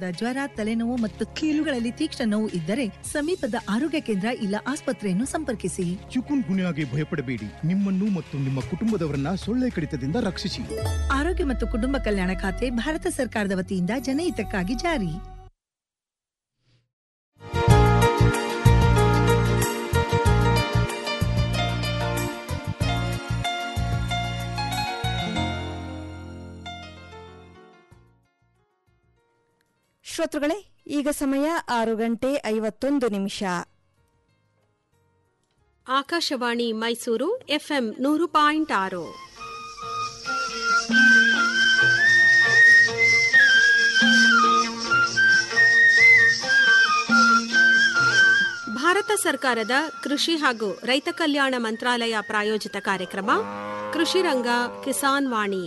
ತೀವ್ರವಾದ ಜ್ವರ ತಲೆನೋವು ಮತ್ತು ಕೀಲುಗಳಲ್ಲಿ ತೀಕ್ಷ್ಣ ನೋವು ಇದ್ದರೆ ಸಮೀಪದ ಆರೋಗ್ಯ ಕೇಂದ್ರ ಇಲ್ಲ ಆಸ್ಪತ್ರೆಯನ್ನು ಸಂಪರ್ಕಿಸಿ ಚಿಕುನ್ ಗುನ್ಯಾಗೆ ಭಯಪಡಬೇಡಿ ನಿಮ್ಮನ್ನು ಮತ್ತು ನಿಮ್ಮ ಕುಟುಂಬದವರನ್ನ ಸೊಳ್ಳೆ ಕಡಿತದಿಂದ ರಕ್ಷಿಸಿ ಆರೋಗ್ಯ ಮತ್ತು ಕುಟುಂಬ ಕಲ್ಯಾಣ ಖಾತೆ ಭಾರತ ಸರ್ಕಾರದ ವತಿಯಿಂದ ಜನಹಿತಕ್ಕಾಗಿ ಜಾರಿ ಶ್ರೋತೃಗಳೇ ಈಗ ಸಮಯ ಆರು ಗಂಟೆ ಐವತ್ತೊಂದು ನಿಮಿಷ ಆಕಾಶವಾಣಿ ಮೈಸೂರು ಎಫ್ಎಂ ನೂರು ಪಾಯಿಂಟ್ ಆರು ಭಾರತ ಸರ್ಕಾರದ ಕೃಷಿ ಹಾಗೂ ರೈತ ಕಲ್ಯಾಣ ಮಂತ್ರಾಲಯ ಪ್ರಾಯೋಜಿತ ಕಾರ್ಯಕ್ರಮ ಕೃಷಿ ರಂಗ ಕಿಸಾನ್ ವಾಣಿ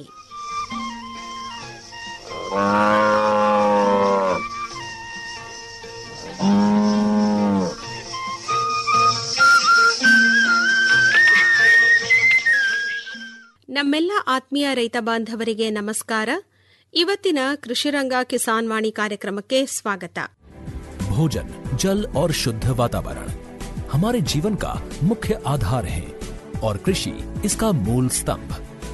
ನಮ್ಮೆಲ್ಲ ಆತ್ಮೀಯ ರೈತ ಬಾಂಧವರಿಗೆ ನಮಸ್ಕಾರ ಇವತ್ತಿನ ಕೃಷಿರಂಗ ಕಿಸಾನ್ ವಾಣಿ ಕಾರ್ಯಕ್ರಮಕ್ಕೆ ಸ್ವಾಗತ भोजन जल और शुद्ध वातावरण हमारे जीवन का मुख्य आधार है और कृषि इसका मूल स्तंभ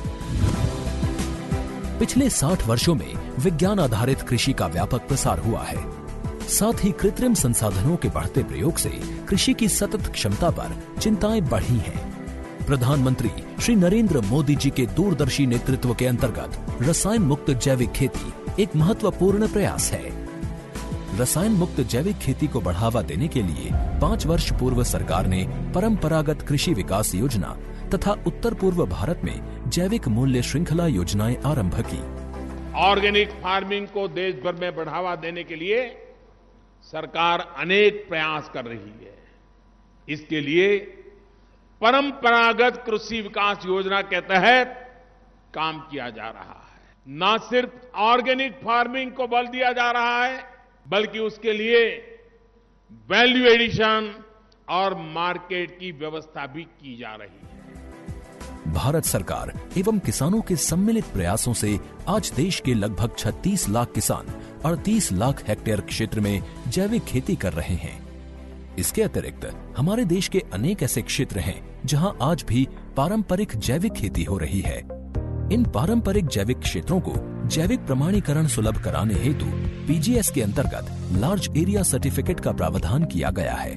पिछले 60 वर्षों में विज्ञान आधारित कृषि का व्यापक प्रसार हुआ है साथ ही कृत्रिम संसाधनों के बढ़ते प्रयोग से कृषि की सतत क्षमता पर चिंताएं बढ़ी हैं प्रधानमंत्री श्री नरेंद्र मोदी जी के दूरदर्शी नेतृत्व के अंतर्गत रसायन मुक्त जैविक खेती एक महत्वपूर्ण प्रयास है रसायन मुक्त जैविक खेती को बढ़ावा देने के लिए पाँच वर्ष पूर्व सरकार ने परंपरागत कृषि विकास योजना तथा उत्तर पूर्व भारत में जैविक मूल्य श्रृंखला योजनाएं आरंभ की ऑर्गेनिक फार्मिंग को देश भर में बढ़ावा देने के लिए सरकार अनेक प्रयास कर रही है इसके लिए परंपरागत कृषि विकास योजना के तहत काम किया जा रहा है न सिर्फ ऑर्गेनिक फार्मिंग को बल दिया जा रहा है बल्कि उसके लिए वैल्यू एडिशन और मार्केट की व्यवस्था भी की जा रही है भारत सरकार एवं किसानों के सम्मिलित प्रयासों से आज देश के लगभग 36 लाख किसान 38 लाख हेक्टेयर क्षेत्र में जैविक खेती कर रहे हैं इसके अतिरिक्त हमारे देश के अनेक ऐसे क्षेत्र हैं जहां आज भी पारंपरिक जैविक खेती हो रही है इन पारंपरिक जैविक क्षेत्रों को जैविक प्रमाणीकरण सुलभ कराने हेतु पीजीएस के अंतर्गत लार्ज एरिया सर्टिफिकेट का प्रावधान किया गया है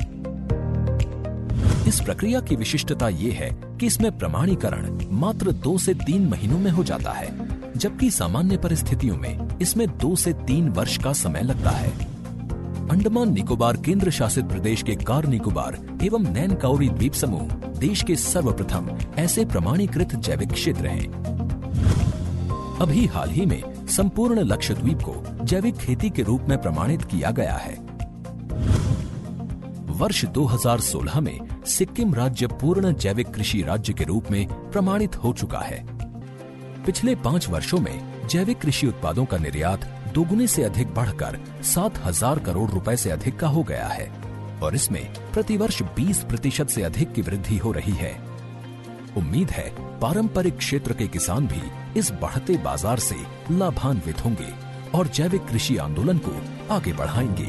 इस प्रक्रिया की विशिष्टता ये है कि इसमें प्रमाणीकरण मात्र दो से तीन महीनों में हो जाता है जबकि सामान्य परिस्थितियों में इसमें दो से तीन वर्ष का समय लगता है अंडमान निकोबार केंद्र शासित प्रदेश के कार निकोबार एवं नैन काउरी द्वीप समूह देश के सर्वप्रथम ऐसे प्रमाणीकृत जैविक क्षेत्र हैं अभी हाल ही में संपूर्ण लक्षद्वीप को जैविक खेती के रूप में प्रमाणित किया गया है वर्ष 2016 में सिक्किम राज्य पूर्ण जैविक कृषि राज्य के रूप में प्रमाणित हो चुका है पिछले पाँच वर्षों में जैविक कृषि उत्पादों का निर्यात दोगुने से अधिक बढ़कर सात हजार करोड़ रुपए से अधिक का हो गया है और इसमें प्रतिवर्ष 20 प्रतिशत से अधिक की वृद्धि हो रही है उम्मीद है पारंपरिक क्षेत्र के किसान भी इस बढ़ते बाजार से लाभान्वित होंगे और जैविक कृषि आंदोलन को आगे बढ़ाएंगे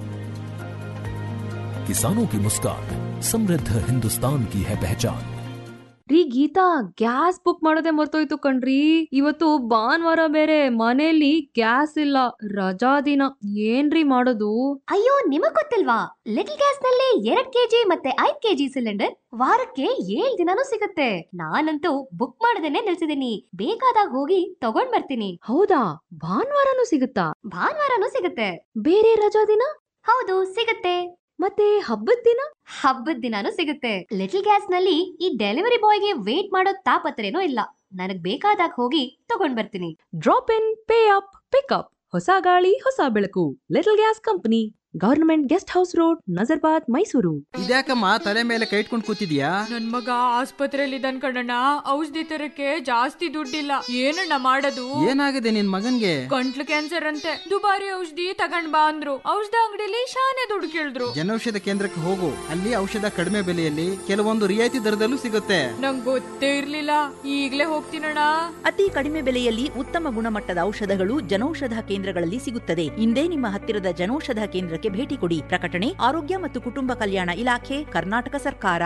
किसानों की मुस्कान समृद्ध हिंदुस्तान की है पहचान ರೀ ಗೀತಾ ಗ್ಯಾಸ್ ಬುಕ್ ಮಾಡೋದೇ ಮರ್ತೋಯ್ತು ಕಣ್ರಿ ಇವತ್ತು ಭಾನುವಾರ ಬೇರೆ ಮನೆಯಲ್ಲಿ ಗ್ಯಾಸ್ ಇಲ್ಲ ರಜಾ ದಿನ ಏನ್ರಿ ಮಾಡೋದು ಅಯ್ಯೋ ನಿಮಗ್ ಗೊತ್ತಿಲ್ವಾ ಲಿಟಲ್ ಗ್ಯಾಸ್ ನಲ್ಲಿ ಎರಡ್ ಕೆಜಿ ಮತ್ತೆ ಐದ್ ಕೆಜಿ ಸಿಲಿಂಡರ್ ವಾರಕ್ಕೆ ಏಳ್ ದಿನಾನೂ ಸಿಗುತ್ತೆ ನಾನಂತೂ ಬುಕ್ ಮಾಡದೇನೆ ನಿಲ್ಸಿದೀನಿ ಬೇಕಾದಾಗ ಹೋಗಿ ತಗೊಂಡ್ ಬರ್ತೀನಿ ಹೌದಾ ಭಾನುವಾರನೂ ಸಿಗುತ್ತಾ ಭಾನುವಾರನೂ ಸಿಗುತ್ತೆ ಬೇರೆ ರಜಾ ದಿನ ಹೌದು ಸಿಗುತ್ತೆ ಮತ್ತೆ ಹಬ್ಬದ ದಿನ ಹಬ್ಬದ ದಿನಾನೂ ಸಿಗುತ್ತೆ ಲಿಟಲ್ ಗ್ಯಾಸ್ ನಲ್ಲಿ ಈ ಡೆಲಿವರಿ ಬಾಯ್ಗೆ ವೇಟ್ ಮಾಡೋ ತಾಪತ್ರೇನೂ ಇಲ್ಲ ನನಗ್ ಬೇಕಾದಾಗ ಹೋಗಿ ತಗೊಂಡ್ ಬರ್ತೀನಿ drop in pay up pickup ಹೊಸ ಗಾಳಿ ಹೊಸ ಬೆಳಕು little gas company government guest house road Nazarbad Mysuru ಇದ್ಯಾಕಮ್ಮ ತಲೆ ಮೇಲೆ ಕೈ ಇಟ್ಕೊಂಡು ಕೂತಿದ್ಯಾ ನನ್ ಮಗ ಆಸ್ಪತ್ರೆಯಲ್ಲಿ ಇದ್ದಾನ್ ಕಣಣ್ಣ ಔಷಧಿ ತರಕ್ಕೆ ಜಾಸ್ತಿ ದುಡ್ಡಿಲ್ಲ ಏನಣ್ಣ ಮಾಡೋದು ಏನಾಗಿದೆ ನಿನ್ ಮಗನ್ಗೆ ಗಂಟ್ಲು ಕ್ಯಾನ್ಸರ್ ಅಂತೆ ದುಬಾರಿ ಔಷಧಿ ತಗೊಂಡ್ ಬಾ ಅಂದ್ರು ಔಷಧ ಅಂಗಡಿಲಿ ಶಾನೆ ದುಡ್ಡು ಕೇಳಿದ್ರು ಜನೌಷಧ ಕೇಂದ್ರಕ್ಕೆ ಹೋಗು ಅಲ್ಲಿ ಔಷಧ ಕಡಿಮೆ ಬೆಲೆಯಲ್ಲಿ ಕೆಲವೊಂದು ರಿಯಾಯಿತಿ ದರದಲ್ಲೂ ಸಿಗುತ್ತೆ ನಂಗ್ ಗೊತ್ತೇ ಇರ್ಲಿಲ್ಲ ಈಗ್ಲೇ ಹೋಗ್ತೀನಣ್ಣ ಅತಿ ಕಡಿಮೆ ಬೆಲೆಯಲ್ಲಿ ಉತ್ತಮ ಗುಣಮಟ್ಟದ ಔಷಧಗಳು ಜನೌಷಧ ಕೇಂದ್ರಗಳಲ್ಲಿ ಸಿಗುತ್ತದೆ ಇಂದೇ ನಿಮ್ಮ ಹತ್ತಿರದ ಜನೌಷಧ ಕೇಂದ್ರಕ್ಕೆ ಭೇಟಿ ಕೊಡಿ ಪ್ರಕಟಣೆ ಆರೋಗ್ಯ ಮತ್ತು ಕುಟುಂಬ ಕಲ್ಯಾಣ ಇಲಾಖೆ ಕರ್ನಾಟಕ ಸರ್ಕಾರ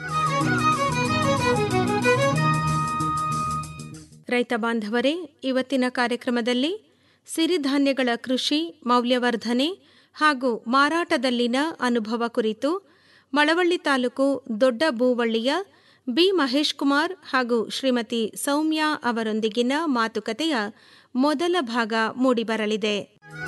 ರೈತ ಬಾಂಧವರೇ ಇವತ್ತಿನ ಕಾರ್ಯಕ್ರಮದಲ್ಲಿ ಸಿರಿಧಾನ್ಯಗಳ ಕೃಷಿ ಮೌಲ್ಯವರ್ಧನೆ ಹಾಗೂ ಮಾರಾಟದಲ್ಲಿನ ಅನುಭವ ಕುರಿತು ಮಳವಳ್ಳಿ ತಾಲೂಕು ದೊಡ್ಡ ಬೂವಳ್ಳಿಯ ಬಿ ಮಹೇಶ್ ಕುಮಾರ್ ಹಾಗೂ ಶ್ರೀಮತಿ ಸೌಮ್ಯ ಅವರೊಂದಿಗಿನ ಮಾತುಕತೆಯ ಮೊದಲ ಭಾಗ ಮೂಡಿಬರಲಿದೆ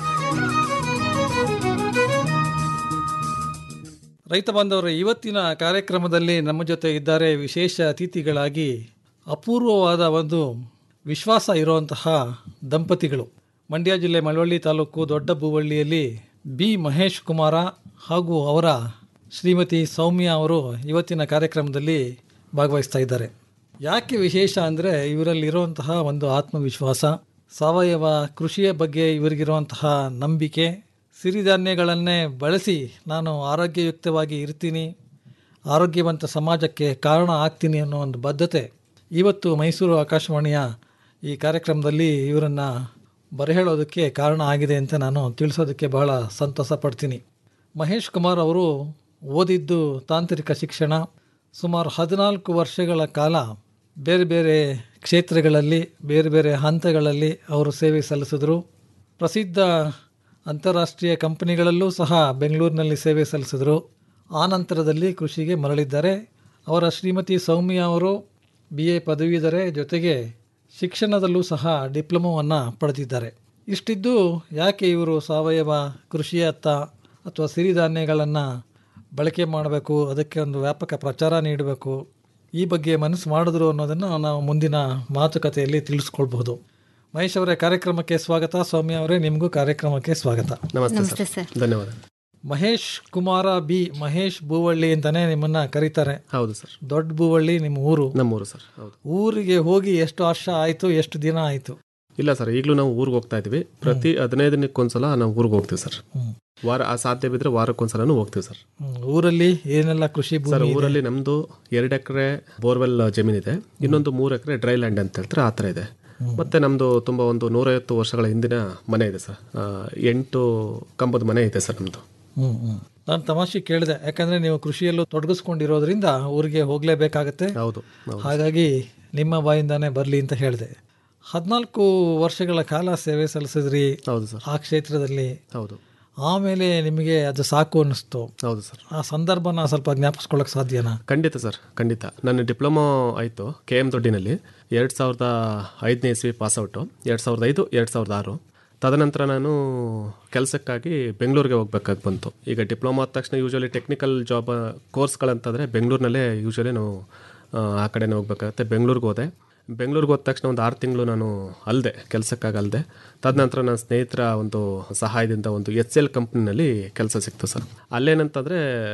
ರೈತ ಬಾಂಧವರು ಇವತ್ತಿನ ಕಾರ್ಯಕ್ರಮದಲ್ಲಿ ನಮ್ಮ ಜೊತೆ ಇದ್ದಾರೆ ವಿಶೇಷ ಅತಿಥಿಗಳಾಗಿ ಅಪೂರ್ವವಾದ ಒಂದು ವಿಶ್ವಾಸ ಇರುವಂತಹ ದಂಪತಿಗಳು ಮಂಡ್ಯ ಜಿಲ್ಲೆ ಮಳವಳ್ಳಿ ತಾಲೂಕು ದೊಡ್ಡ ಬೂವಳ್ಳಿಯಲ್ಲಿ ಬಿ ಮಹೇಶ್ ಕುಮಾರ ಹಾಗೂ ಅವರ ಶ್ರೀಮತಿ ಸೌಮ್ಯ ಅವರು ಇವತ್ತಿನ ಕಾರ್ಯಕ್ರಮದಲ್ಲಿ ಭಾಗವಹಿಸ್ತಾ ಇದ್ದಾರೆ ಯಾಕೆ ವಿಶೇಷ ಅಂದರೆ ಇವರಲ್ಲಿರುವಂತಹ ಒಂದು ಆತ್ಮವಿಶ್ವಾಸ ಸಾವಯವ ಕೃಷಿಯ ಬಗ್ಗೆ ಇವರಿಗಿರುವಂತಹ ನಂಬಿಕೆ ಸಿರಿಧಾನ್ಯಗಳನ್ನೇ ಬಳಸಿ ನಾನು ಆರೋಗ್ಯಯುಕ್ತವಾಗಿ ಇರ್ತೀನಿ ಆರೋಗ್ಯವಂತ ಸಮಾಜಕ್ಕೆ ಕಾರಣ ಆಗ್ತೀನಿ ಅನ್ನೋ ಒಂದು ಬದ್ಧತೆ ಇವತ್ತು ಮೈಸೂರು ಆಕಾಶವಾಣಿಯ ಈ ಕಾರ್ಯಕ್ರಮದಲ್ಲಿ ಇವರನ್ನು ಬರಹೇಳೋದಕ್ಕೆ ಕಾರಣ ಆಗಿದೆ ಅಂತ ನಾನು ತಿಳಿಸೋದಕ್ಕೆ ಬಹಳ ಸಂತೋಷ ಪಡ್ತೀನಿ ಮಹೇಶ್ ಕುಮಾರ್ ಅವರು ಓದಿದ್ದು ತಾಂತ್ರಿಕ ಶಿಕ್ಷಣ ಸುಮಾರು ಹದಿನಾಲ್ಕು ವರ್ಷಗಳ ಕಾಲ ಬೇರೆ ಬೇರೆ ಕ್ಷೇತ್ರಗಳಲ್ಲಿ ಬೇರೆ ಬೇರೆ ಹಂತಗಳಲ್ಲಿ ಅವರು ಸೇವೆ ಸಲ್ಲಿಸಿದರು ಪ್ರಸಿದ್ಧ ಅಂತಾರಾಷ್ಟ್ರೀಯ ಕಂಪನಿಗಳಲ್ಲೂ ಸಹ ಬೆಂಗಳೂರಿನಲ್ಲಿ ಸೇವೆ ಸಲ್ಲಿಸಿದರು ಆ ನಂತರದಲ್ಲಿ ಕೃಷಿಗೆ ಮರಳಿದ್ದಾರೆ ಅವರ ಶ್ರೀಮತಿ ಸೌಮ್ಯ ಅವರು ಬಿ ಎ ಪದವೀಧರೆ ಜೊತೆಗೆ ಶಿಕ್ಷಣದಲ್ಲೂ ಸಹ ಡಿಪ್ಲೊಮೊವನ್ನು ಪಡೆದಿದ್ದಾರೆ ಇಷ್ಟಿದ್ದು ಯಾಕೆ ಇವರು ಸಾವಯವ ಕೃಷಿಯತ್ತ ಅಥವಾ ಸಿರಿಧಾನ್ಯಗಳನ್ನು ಬಳಕೆ ಮಾಡಬೇಕು ಅದಕ್ಕೆ ಒಂದು ವ್ಯಾಪಕ ಪ್ರಚಾರ ನೀಡಬೇಕು ಈ ಬಗ್ಗೆ ಮನಸ್ಸು ಮಾಡಿದ್ರು ಅನ್ನೋದನ್ನು ನಾವು ಮುಂದಿನ ಮಾತುಕತೆಯಲ್ಲಿ ತಿಳಿಸ್ಕೊಳ್ಬಹುದು ಮಹೇಶ್ ಅವರೇ ಕಾರ್ಯಕ್ರಮಕ್ಕೆ ಸ್ವಾಗತ ಸೌಮ್ಯ ಅವರೇ ನಿಮಗೂ ಕಾರ್ಯಕ್ರಮಕ್ಕೆ ಸ್ವಾಗತ ನಮಸ್ತೆ ಸರ್ ಧನ್ಯವಾದ ಮಹೇಶ್ ಕುಮಾರ ಬಿ ಮಹೇಶ್ ಬೂವಳ್ಳಿ ಅಂತಾನೆ ನಿಮ್ಮನ್ನ ಕರೀತಾರೆ ಹೌದು ಸರ್ ದೊಡ್ಡ ಬೂವಳ್ಳಿ ನಿಮ್ಮ ಊರು ನಮ್ಮೂರು ಸರ್ ಹೌದು ಊರಿಗೆ ಹೋಗಿ ಎಷ್ಟು ವರ್ಷ ಆಯ್ತು ಎಷ್ಟು ದಿನ ಆಯ್ತು ಇಲ್ಲ ಸರ್ ಈಗಲೂ ನಾವು ಊರಿಗೆ ಹೋಗ್ತಾ ಇದೀವಿ ಪ್ರತಿ ಹದಿನೈದು ದಿನಕ್ಕೊಂದ್ಸಲ ನಾವು ಊರಿಗೆ ಹೋಗ್ತೀವಿ ಸರ್ ವಾರ ಆ ಸಾಧ್ಯ ಬಿದ್ರೆ ವಾರಕ್ಕೊಂದ್ಸಲನೂ ಹೋಗ್ತೀವಿ ಸರ್ ಹ್ಮ್. ಊರಲ್ಲಿ ಏನೆಲ್ಲ ಕೃಷಿ ಸರ್ ಭೂಮಿ ಇದೆ? ಊರಲ್ಲಿ ನಮ್ದು ಎರಡು ಎಕರೆ ಬೋರ್ವೆಲ್ ಜಮೀನಿದೆ ಇನ್ನೊಂದು ಮೂರು ಎಕರೆ ಡ್ರೈ ಲ್ಯಾಂಡ್ ಅಂತ ಹೇಳ್ತಾರೆ ಆ ಥರ ಇದೆ ಮತ್ತೆ ನಮ್ದು ತುಂಬಾ ಒಂದು ನೂರೈವತ್ತು ವರ್ಷಗಳ ಹಿಂದಿನ ಮನೆ ಇದೆ ಸರ್ ಆ, ಎಂಟು ಕಂಬದ ಮನೆ ಇದೆ ಸರ್ ನಮ್ದು ಹ್ಮ್ ಹ್ಮ್ ನಾನು ತಮಾಷೆ ಕೇಳಿದೆ ಯಾಕಂದ್ರೆ ನೀವು ಕೃಷಿಯಲ್ಲೂ ತೊಡಗಿಸ್ಕೊಂಡಿರೋದ್ರಿಂದ ಊರಿಗೆ ಹೋಗ್ಲೇಬೇಕಾಗತ್ತೆ ಹೌದು ಹಾಗಾಗಿ ನಿಮ್ಮ ಬಾಯಿಂದಾನೇ ಬರಲಿ ಅಂತ ಹೇಳಿದೆ ಹದಿನಾಲ್ಕು ವರ್ಷಗಳ ಕಾಲ ಸೇವೆ ಸಲ್ಲಿಸಿದ್ರಿ ಹೌದು ಸರ್ ಆ ಕ್ಷೇತ್ರದಲ್ಲಿ ಹೌದು ಆಮೇಲೆ ನಿಮಗೆ ಅದು ಸಾಕು ಅನ್ನಿಸ್ತು ಹೌದು ಸರ್ ಆ ಸಂದರ್ಭನ ಸ್ವಲ್ಪ ಜ್ಞಾಪಿಸ್ಕೊಳ್ಳೋಕೆ ಸಾಧ್ಯನಾ ಖಂಡಿತ ಸರ್ ಖಂಡಿತ ನನ್ನ ಡಿಪ್ಲೊಮೊ ಆಯಿತು ಕೆ ಎಮ್ ದೊಡ್ಡಿನಲ್ಲಿ ಎರಡು ಸಾವಿರದ ಐದನೇ ಇಸ್ವಿ ಪಾಸ್ಔಟು ಎರಡು ಸಾವಿರದ ಐದು ಎರಡು ಸಾವಿರದ ಆರು ತದನಂತರ ನಾನು ಕೆಲಸಕ್ಕಾಗಿ ಬೆಂಗಳೂರಿಗೆ ಹೋಗ್ಬೇಕಾಗಿ ಬಂತು ಈಗ ಡಿಪ್ಲೊಮಾ ಆದ ತಕ್ಷಣ ಯೂಶ್ವಲಿ ಟೆಕ್ನಿಕಲ್ ಜಾಬ್ ಕೋರ್ಸ್ಗಳಂತಂದರೆ ಬೆಂಗಳೂರಿನಲ್ಲೇ ಯೂಶ್ವಲಿ ನಾವು ಆ, ಆ ಕಡೆನೇ ಹೋಗ್ಬೇಕಾಗತ್ತೆ ಬೆಂಗಳೂರಿಗೆ ಹೋದೆ ಬೆಂಗಳೂರಿಗೆ ಹೋದ ತಕ್ಷಣ ಒಂದು ಆರು ತಿಂಗಳು ನಾನು ಅಲ್ಲದೆ ಕೆಲಸಕ್ಕಾಗಿ ಅಲ್ಲದೆ ತದನಂತರ ನನ್ನ ಸ್ನೇಹಿತರ ಒಂದು ಸಹಾಯದಿಂದ ಒಂದು ಎಚ್ ಎಲ್ ಕಂಪ್ನಿನಲ್ಲಿ ಕೆಲಸ ಸಿಕ್ತು ಸರ್ ಅಲ್ಲೇನಂತಂದರೆ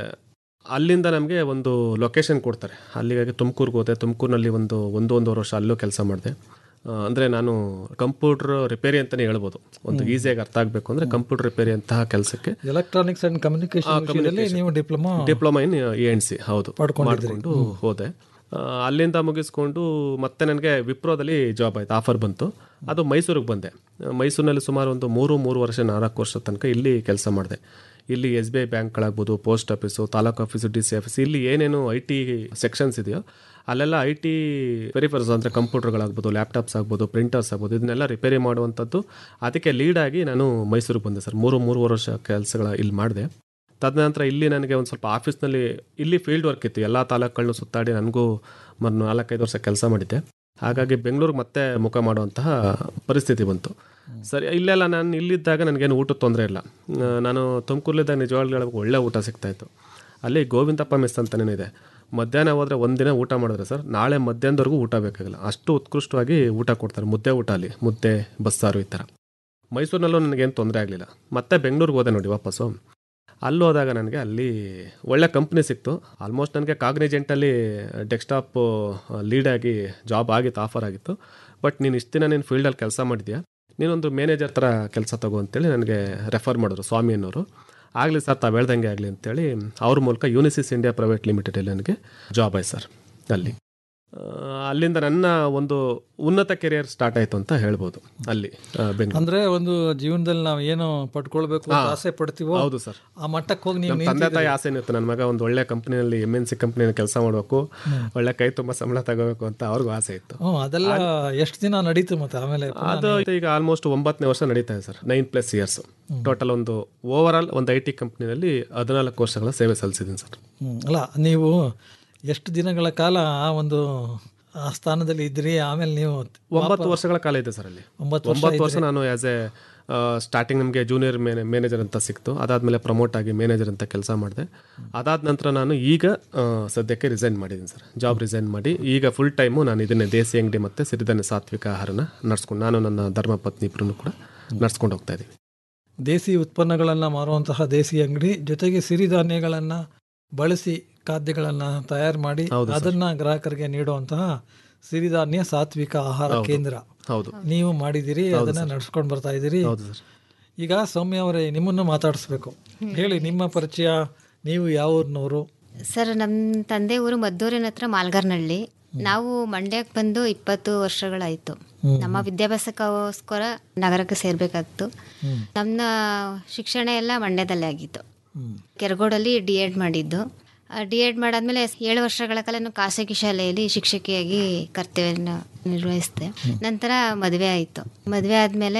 ಅಲ್ಲಿಂದ ನಮಗೆ ಒಂದು ಲೊಕೇಶನ್ ಕೊಡ್ತಾರೆ ಅಲ್ಲಿಗಾಗಿ ತುಮಕೂರಿಗೆ ಹೋದೆ ತುಮಕೂರಿನಲ್ಲಿ ಒಂದು ಒಂದು ಒಂದೂವರೆ ವರ್ಷ ಅಲ್ಲೂ ಕೆಲಸ ಮಾಡಿದೆ ಅಂದರೆ ನಾನು ಕಂಪ್ಯೂಟರ್ ರಿಪೇರಿ ಅಂತಲೇ ಹೇಳ್ಬೋದು ಒಂದು ಈಸಿಯಾಗಿ ಅರ್ಥ ಆಗಬೇಕು ಅಂದರೆ ಕಂಪ್ಯೂಟರ್ ರಿಪೇರಿ ಅಂತಹ ಕೆಲಸಕ್ಕೆ ಎಲೆಕ್ಟ್ರಾನಿಕ್ಸ್ ಅಂಡ್ ಕಮ್ಯುನಿಕೇಶನ್ ವಿಷಯದಲ್ಲಿ ನೀವು diploma diploma in E N C ಹೌದು ಪಡ್ಕೊಂಡಿದ್ರಿ. ಮಾಡಿಕೊಂಡು ಹೋದೆ ಆ, ಅಲ್ಲಿಂದ ಮುಗಿಸ್ಕೊಂಡು ಮತ್ತೆ ನನಗೆ ವಿಪ್ರೋದಲ್ಲಿ ಜಾಬ್ ಆಯ್ತು ಆಫರ್ ಬಂತು ಅದು ಮೈಸೂರಿಗೆ ಬಂದೆ ಆ, ಮೈಸೂರಿನಲ್ಲಿ ಸುಮಾರು ಒಂದು ಮೂರು ಮೂರು ವರ್ಷ ನಾಲ್ಕು ವರ್ಷ ತನಕ ಇಲ್ಲಿ ಕೆಲಸ ಮಾಡಿದೆ ಇಲ್ಲಿ ಎಸ್ ಬಿ ಐ ಬ್ಯಾಂಕ್ಗಳಾಗ್ಬೋದು post office taluk office D C office ಇಲ್ಲಿ ಏನೇನು ಐ ಟಿ ಸೆಕ್ಷನ್ಸ್ ಇದೆಯೋ ಅಲ್ಲೆಲ್ಲ ಐ ಟಿ ಪೆರಿಫರ್ಸ್ ಅಂದರೆ ಕಂಪ್ಯೂಟರ್ಗಳಾಗ್ಬೋದು ಲ್ಯಾಪ್ಟಾಪ್ಸ್ ಆಗ್ಬೋದು ಪ್ರಿಂಟರ್ಸ್ ಆಗ್ಬೋದು ಇದನ್ನೆಲ್ಲ ರಿಪೇರಿ ಮಾಡುವಂಥದ್ದು ಅದಕ್ಕೆ ಲೀಡಾಗಿ ನಾನು ಮೈಸೂರಿಗೆ ಬಂದೆ ಸರ್ ಮೂರು ಮೂರುವರೆ ವರ್ಷ ಕೆಲಸಗಳ ಇಲ್ಲಿ ಮಾಡಿದೆ ತದನಂತರ ಇಲ್ಲಿ ನನಗೆ ಒಂದು ಸ್ವಲ್ಪ ಆಫೀಸ್ನಲ್ಲಿ ಇಲ್ಲಿ ಫೀಲ್ಡ್ ವರ್ಕ್ ಇತ್ತು ಎಲ್ಲ ತಾಲೂಕುಗಳನ್ನು ಸುತ್ತಾಡಿ ನನಗೂ ಮ ನಾಲ್ಕೈದು ವರ್ಷ ಕೆಲಸ ಮಾಡಿದ್ದೆ ಹಾಗಾಗಿ ಬೆಂಗಳೂರಿಗೆ ಮತ್ತೆ ಮುಖ ಮಾಡುವಂತಹ ಪರಿಸ್ಥಿತಿ ಬಂತು ಸರಿ ಇಲ್ಲೆಲ್ಲ ನಾನು ಇಲ್ಲಿದ್ದಾಗ ನನಗೇನು ಊಟದ ತೊಂದರೆ ಇಲ್ಲ ಆ, ನಾನು ತುಮಕೂರಲ್ಲಿದ್ದಾಗ ನಿಜವಾಗ್ಲೂ ಹೇಳ್ಬೇಕು ಒಳ್ಳೆ ಊಟ ಸಿಗ್ತಾಯಿತ್ತು ಅಲ್ಲಿ ಗೋವಿಂದಪ್ಪ ಮೆಸ್ ಅಂತಲೇ ಇದೆ ಮಧ್ಯಾಹ್ನ ಹೋದರೆ ಒಂದಿನ ಊಟ ಮಾಡಿದ್ರೆ ಸರ್ ನಾಳೆ ಮಧ್ಯಾಹ್ನದವರೆಗೂ ಊಟ ಬೇಕಾಗಿಲ್ಲ ಅಷ್ಟು ಉತ್ಕೃಷ್ಟವಾಗಿ ಊಟ ಕೊಡ್ತಾರೆ ಮುದ್ದೆ ಊಟ ಅಲ್ಲಿ ಮುದ್ದೆ ಬಸ್ಸಾರು ಈ ಥರ ಮೈಸೂರಿನಲ್ಲೂ ನನಗೇನು ತೊಂದರೆ ಆಗಲಿಲ್ಲ ಮತ್ತೆ ಬೆಂಗಳೂರಿಗೆ ಹೋದೆ ನೋಡಿ ವಾಪಸ್ಸು ಅಲ್ಲಿ ಹೋದಾಗ ನನಗೆ ಅಲ್ಲಿ ಒಳ್ಳೆ ಕಂಪ್ನಿ ಸಿಕ್ತು ಆಲ್ಮೋಸ್ಟ್ ನನಗೆ ಕಾಗ್ನಿಜೆಂಟಲ್ಲಿ ಡೆಸ್ಕ್ಟಾಪ್ ಲೀಡಾಗಿ ಜಾಬ್ ಆಗಿತ್ತು ಆಫರ್ ಆಗಿತ್ತು ಬಟ್ ನೀನು ಇಷ್ಟು ದಿನ ನೀನು ಫೀಲ್ಡಲ್ಲಿ ಕೆಲಸ ಮಾಡಿದ್ಯಾ ನೀನೊಂದು ಮ್ಯಾನೇಜರ್ ಥರ ಕೆಲಸ ತಗೋ ಅಂತೇಳಿ ನನಗೆ ರೆಫರ್ ಮಾಡಿದ್ರು ಸ್ವಾಮಿ ಅನ್ನೋರು ಆಗಲಿ ಸರ್ ತಾವು ಹೇಳ್ದಂಗೆ ಆಗಲಿ ಅಂತೇಳಿ ಅವ್ರ ಮೂಲಕ ಯೂನಿಸಿಸ್ ಇಂಡಿಯಾ ಪ್ರೈವೇಟ್ ಲಿಮಿಟೆಡಲ್ಲಿ ನನಗೆ ಜಾಬ್ ಆಯ್ತು ಸರ್ ಅಲ್ಲಿ ಆ, ಅಲ್ಲಿಂದ ನನ್ನ ಒಂದು ಉನ್ನತ ಕೆರಿಯರ್ ಸ್ಟಾರ್ಟ್ ಆಯಿತು ಅಂತ ಹೇಳ್ಬೋದು ಅಲ್ಲಿ ಆ, ಬೆಂಗಳೂರು ಅಂದ್ರೆ ಒಂದು ಜೀವನದಲ್ಲಿ ನಾವು ಏನು ಪಡ್ಕೊಳ್ಬೇಕು ಅಂತ ಹಾ. ಆಸೆ ಪಡ್ತೀವೋ ಹೌದು ಸರ್ ಆ ಮಟ್ಟಕ್ಕೆ ಹೋಗಿ ನೀವು ನಮ್ಮ ತಂದೆ ತಾಯಿ ಆಸೆ ಇತ್ತು ನನ್ನ ಮಗ ಒಂದು ಒಳ್ಳೆ ಕಂಪ್ನಿಯಲ್ಲಿ ಎಮ್ ಎನ್ ಸಿ ಕಂಪ್ನಿಯಲ್ಲಿ ಕೆಲಸ ಮಾಡಬೇಕು ಒಳ್ಳೆ ಕೈ ತುಂಬ ಸಂಬಳ ತಗೋಬೇಕು ಅಂತ ಅವ್ರಿಗೂ ಆಸೆ ಇತ್ತು ಹ್ಞೂ ಅದೆಲ್ಲ ಎಷ್ಟು ದಿನ ನಡೀತು ಮತ್ತೆ ಆಮೇಲೆ ಪುನಃ ಅದು ಈಗ ಆಲ್ಮೋಸ್ಟ್ ಒಂಬತ್ತನೇ ವರ್ಷ ನಡೀತಾ ಇದೆ sir nine plus years total ಒಂದು ಓವರ್ ಆಲ್ ಒಂದು ಐ ಟಿ ಕಂಪ್ನಿನಲ್ಲಿ ಹದಿನಾಲ್ಕು ವರ್ಷಗಳ ಸೇವೆ ಸಲ್ಲಿಸಿದ್ದೀನಿ ಸರ್ ಹ್ಮ್. ಅಲ್ಲ ನೀವು ಎಷ್ಟು ದಿನಗಳ ಕಾಲ ಆ ಒಂದು ಆ ಸ್ಥಾನದಲ್ಲಿ ಇದ್ರಿ ಆಮೇಲೆ ನೀವು ಒಂಬತ್ತು ವರ್ಷಗಳ ಕಾಲ ಇದೆ ಸರ್ ಅಲ್ಲಿ ಒಂಬತ್ತು ವರ್ಷ ಒಂಬತ್ತು ವರ್ಷ ಇದ್ರಿ. ನಾನು ಆ್ಯಸ್ ಎ ಸ್ಟಾರ್ಟಿಂಗ್ ನಮಗೆ ಜೂನಿಯರ್ ಮೇನೆ ಮ್ಯಾನೇಜರ್ ಅಂತ ಸಿಕ್ತು ಅದಾದಮೇಲೆ ಪ್ರಮೋಟ್ ಆಗಿ ಮ್ಯಾನೇಜರ್ ಅಂತ ಕೆಲಸ ಮಾಡಿದೆ ಅದಾದ ನಂತರ ನಾನು ಈಗ ಆ, ಸದ್ಯಕ್ಕೆ ರಿಸೈನ್ ಮಾಡಿದ್ದೀನಿ ಸರ್ ಜಾಬ್ ರಿಸೈನ್ ಮಾಡಿ ಈಗ ಫುಲ್ ಟೈಮು ನಾನು ಇದನ್ನೇ ದೇಸಿ ಅಂಗಡಿ ಮತ್ತು ಸಿರಿಧಾನ್ಯ ಸಾತ್ವಿಕ ಆಹಾರನ ನಡ್ಸ್ಕೊಂಡು ನಾನು ನನ್ನ ಧರ್ಮಪತ್ನಿ ಇಬ್ಬರೂ ಕೂಡ ನಡ್ಸ್ಕೊಂಡು ಹೋಗ್ತಾ ಇದ್ದೀವಿ ದೇಸಿ ಉತ್ಪನ್ನಗಳನ್ನು ಮಾರುವಂತಹ ದೇಸಿ ಅಂಗಡಿ ಜೊತೆಗೆ ಸಿರಿಧಾನ್ಯಗಳನ್ನು ಬಳಸಿ ಖಾದ್ಯಗಳನ್ನು ತಯಾರು ಮಾಡಿ ಹೌದು ಸರ್. ಅದನ್ನ ಗ್ರಾಹಕರಿಗೆ ನೀಡುವಂತಹ ಸಿರಿಧಾನ್ಯ ಸಾತ್ವಿಕ ಆಹಾರ ಹೌದು. ಕೇಂದ್ರ ಹೌದು. ನೀವು ಮಾಡಿದಿರಿ ಹೌದು ಅದನ್ನ ಸರ್. ನಡ್ಸ್ಕೊಂಡು ಬರ್ತಾ ಇದ್ದೀರಿ ಹೌದು ಸರ್. ಈಗ ಸೌಮ್ಯ ಅವರೇ ನಿಮ್ಮನ್ನು ಮಾತಾಡಿಸ್ಬೇಕು ಹೇಳಿ ನಿಮ್ಮ ಪರಿಚಯ ನೀವು ಯಾವ ಊರಿನವರು ಸರ್ ನಮ್ಮ ತಂದೆ ಊರು ಮದ್ದೂರಿನ ಹತ್ರ ಮಾಲ್ಗಾರ್ನಹಳ್ಳಿ ನಾವು ಮಂಡ್ಯಕ್ಕೆ ಬಂದು ಇಪ್ಪತ್ತು ವರ್ಷಗಳಾಯಿತು ಹ್ಮ್. ನಮ್ಮ ವಿದ್ಯಾಭ್ಯಾಸಕ್ಕೋಸ್ಕರ ನಗರಕ್ಕೆ ಸೇರ್ಬೇಕಾಗಿತ್ತು ಹ್ಮ್. ನಮ್ಮ ಶಿಕ್ಷಣ ಎಲ್ಲ ಮಂಡ್ಯದಲ್ಲೇ ಆಗಿತ್ತು ಕೆರಗೋಡಲ್ಲಿ ಡಿ ಎಡ್ ಮಾಡಿದ್ದು ಡಿ ಎಡ್ ಮಾಡಾದ್ಮೇಲೆ ಏಳು ವರ್ಷಗಳ ಕಾಲ ನಾನು ಖಾಸಗಿ ಶಾಲೆಯಲ್ಲಿ ಶಿಕ್ಷಕಿಯಾಗಿ ಕರ್ತವ್ಯನ ನಿರ್ವಹಿಸಿದೆ ನಂತರ ಮದುವೆ ಆಯಿತು ಮದುವೆ ಆದಮೇಲೆ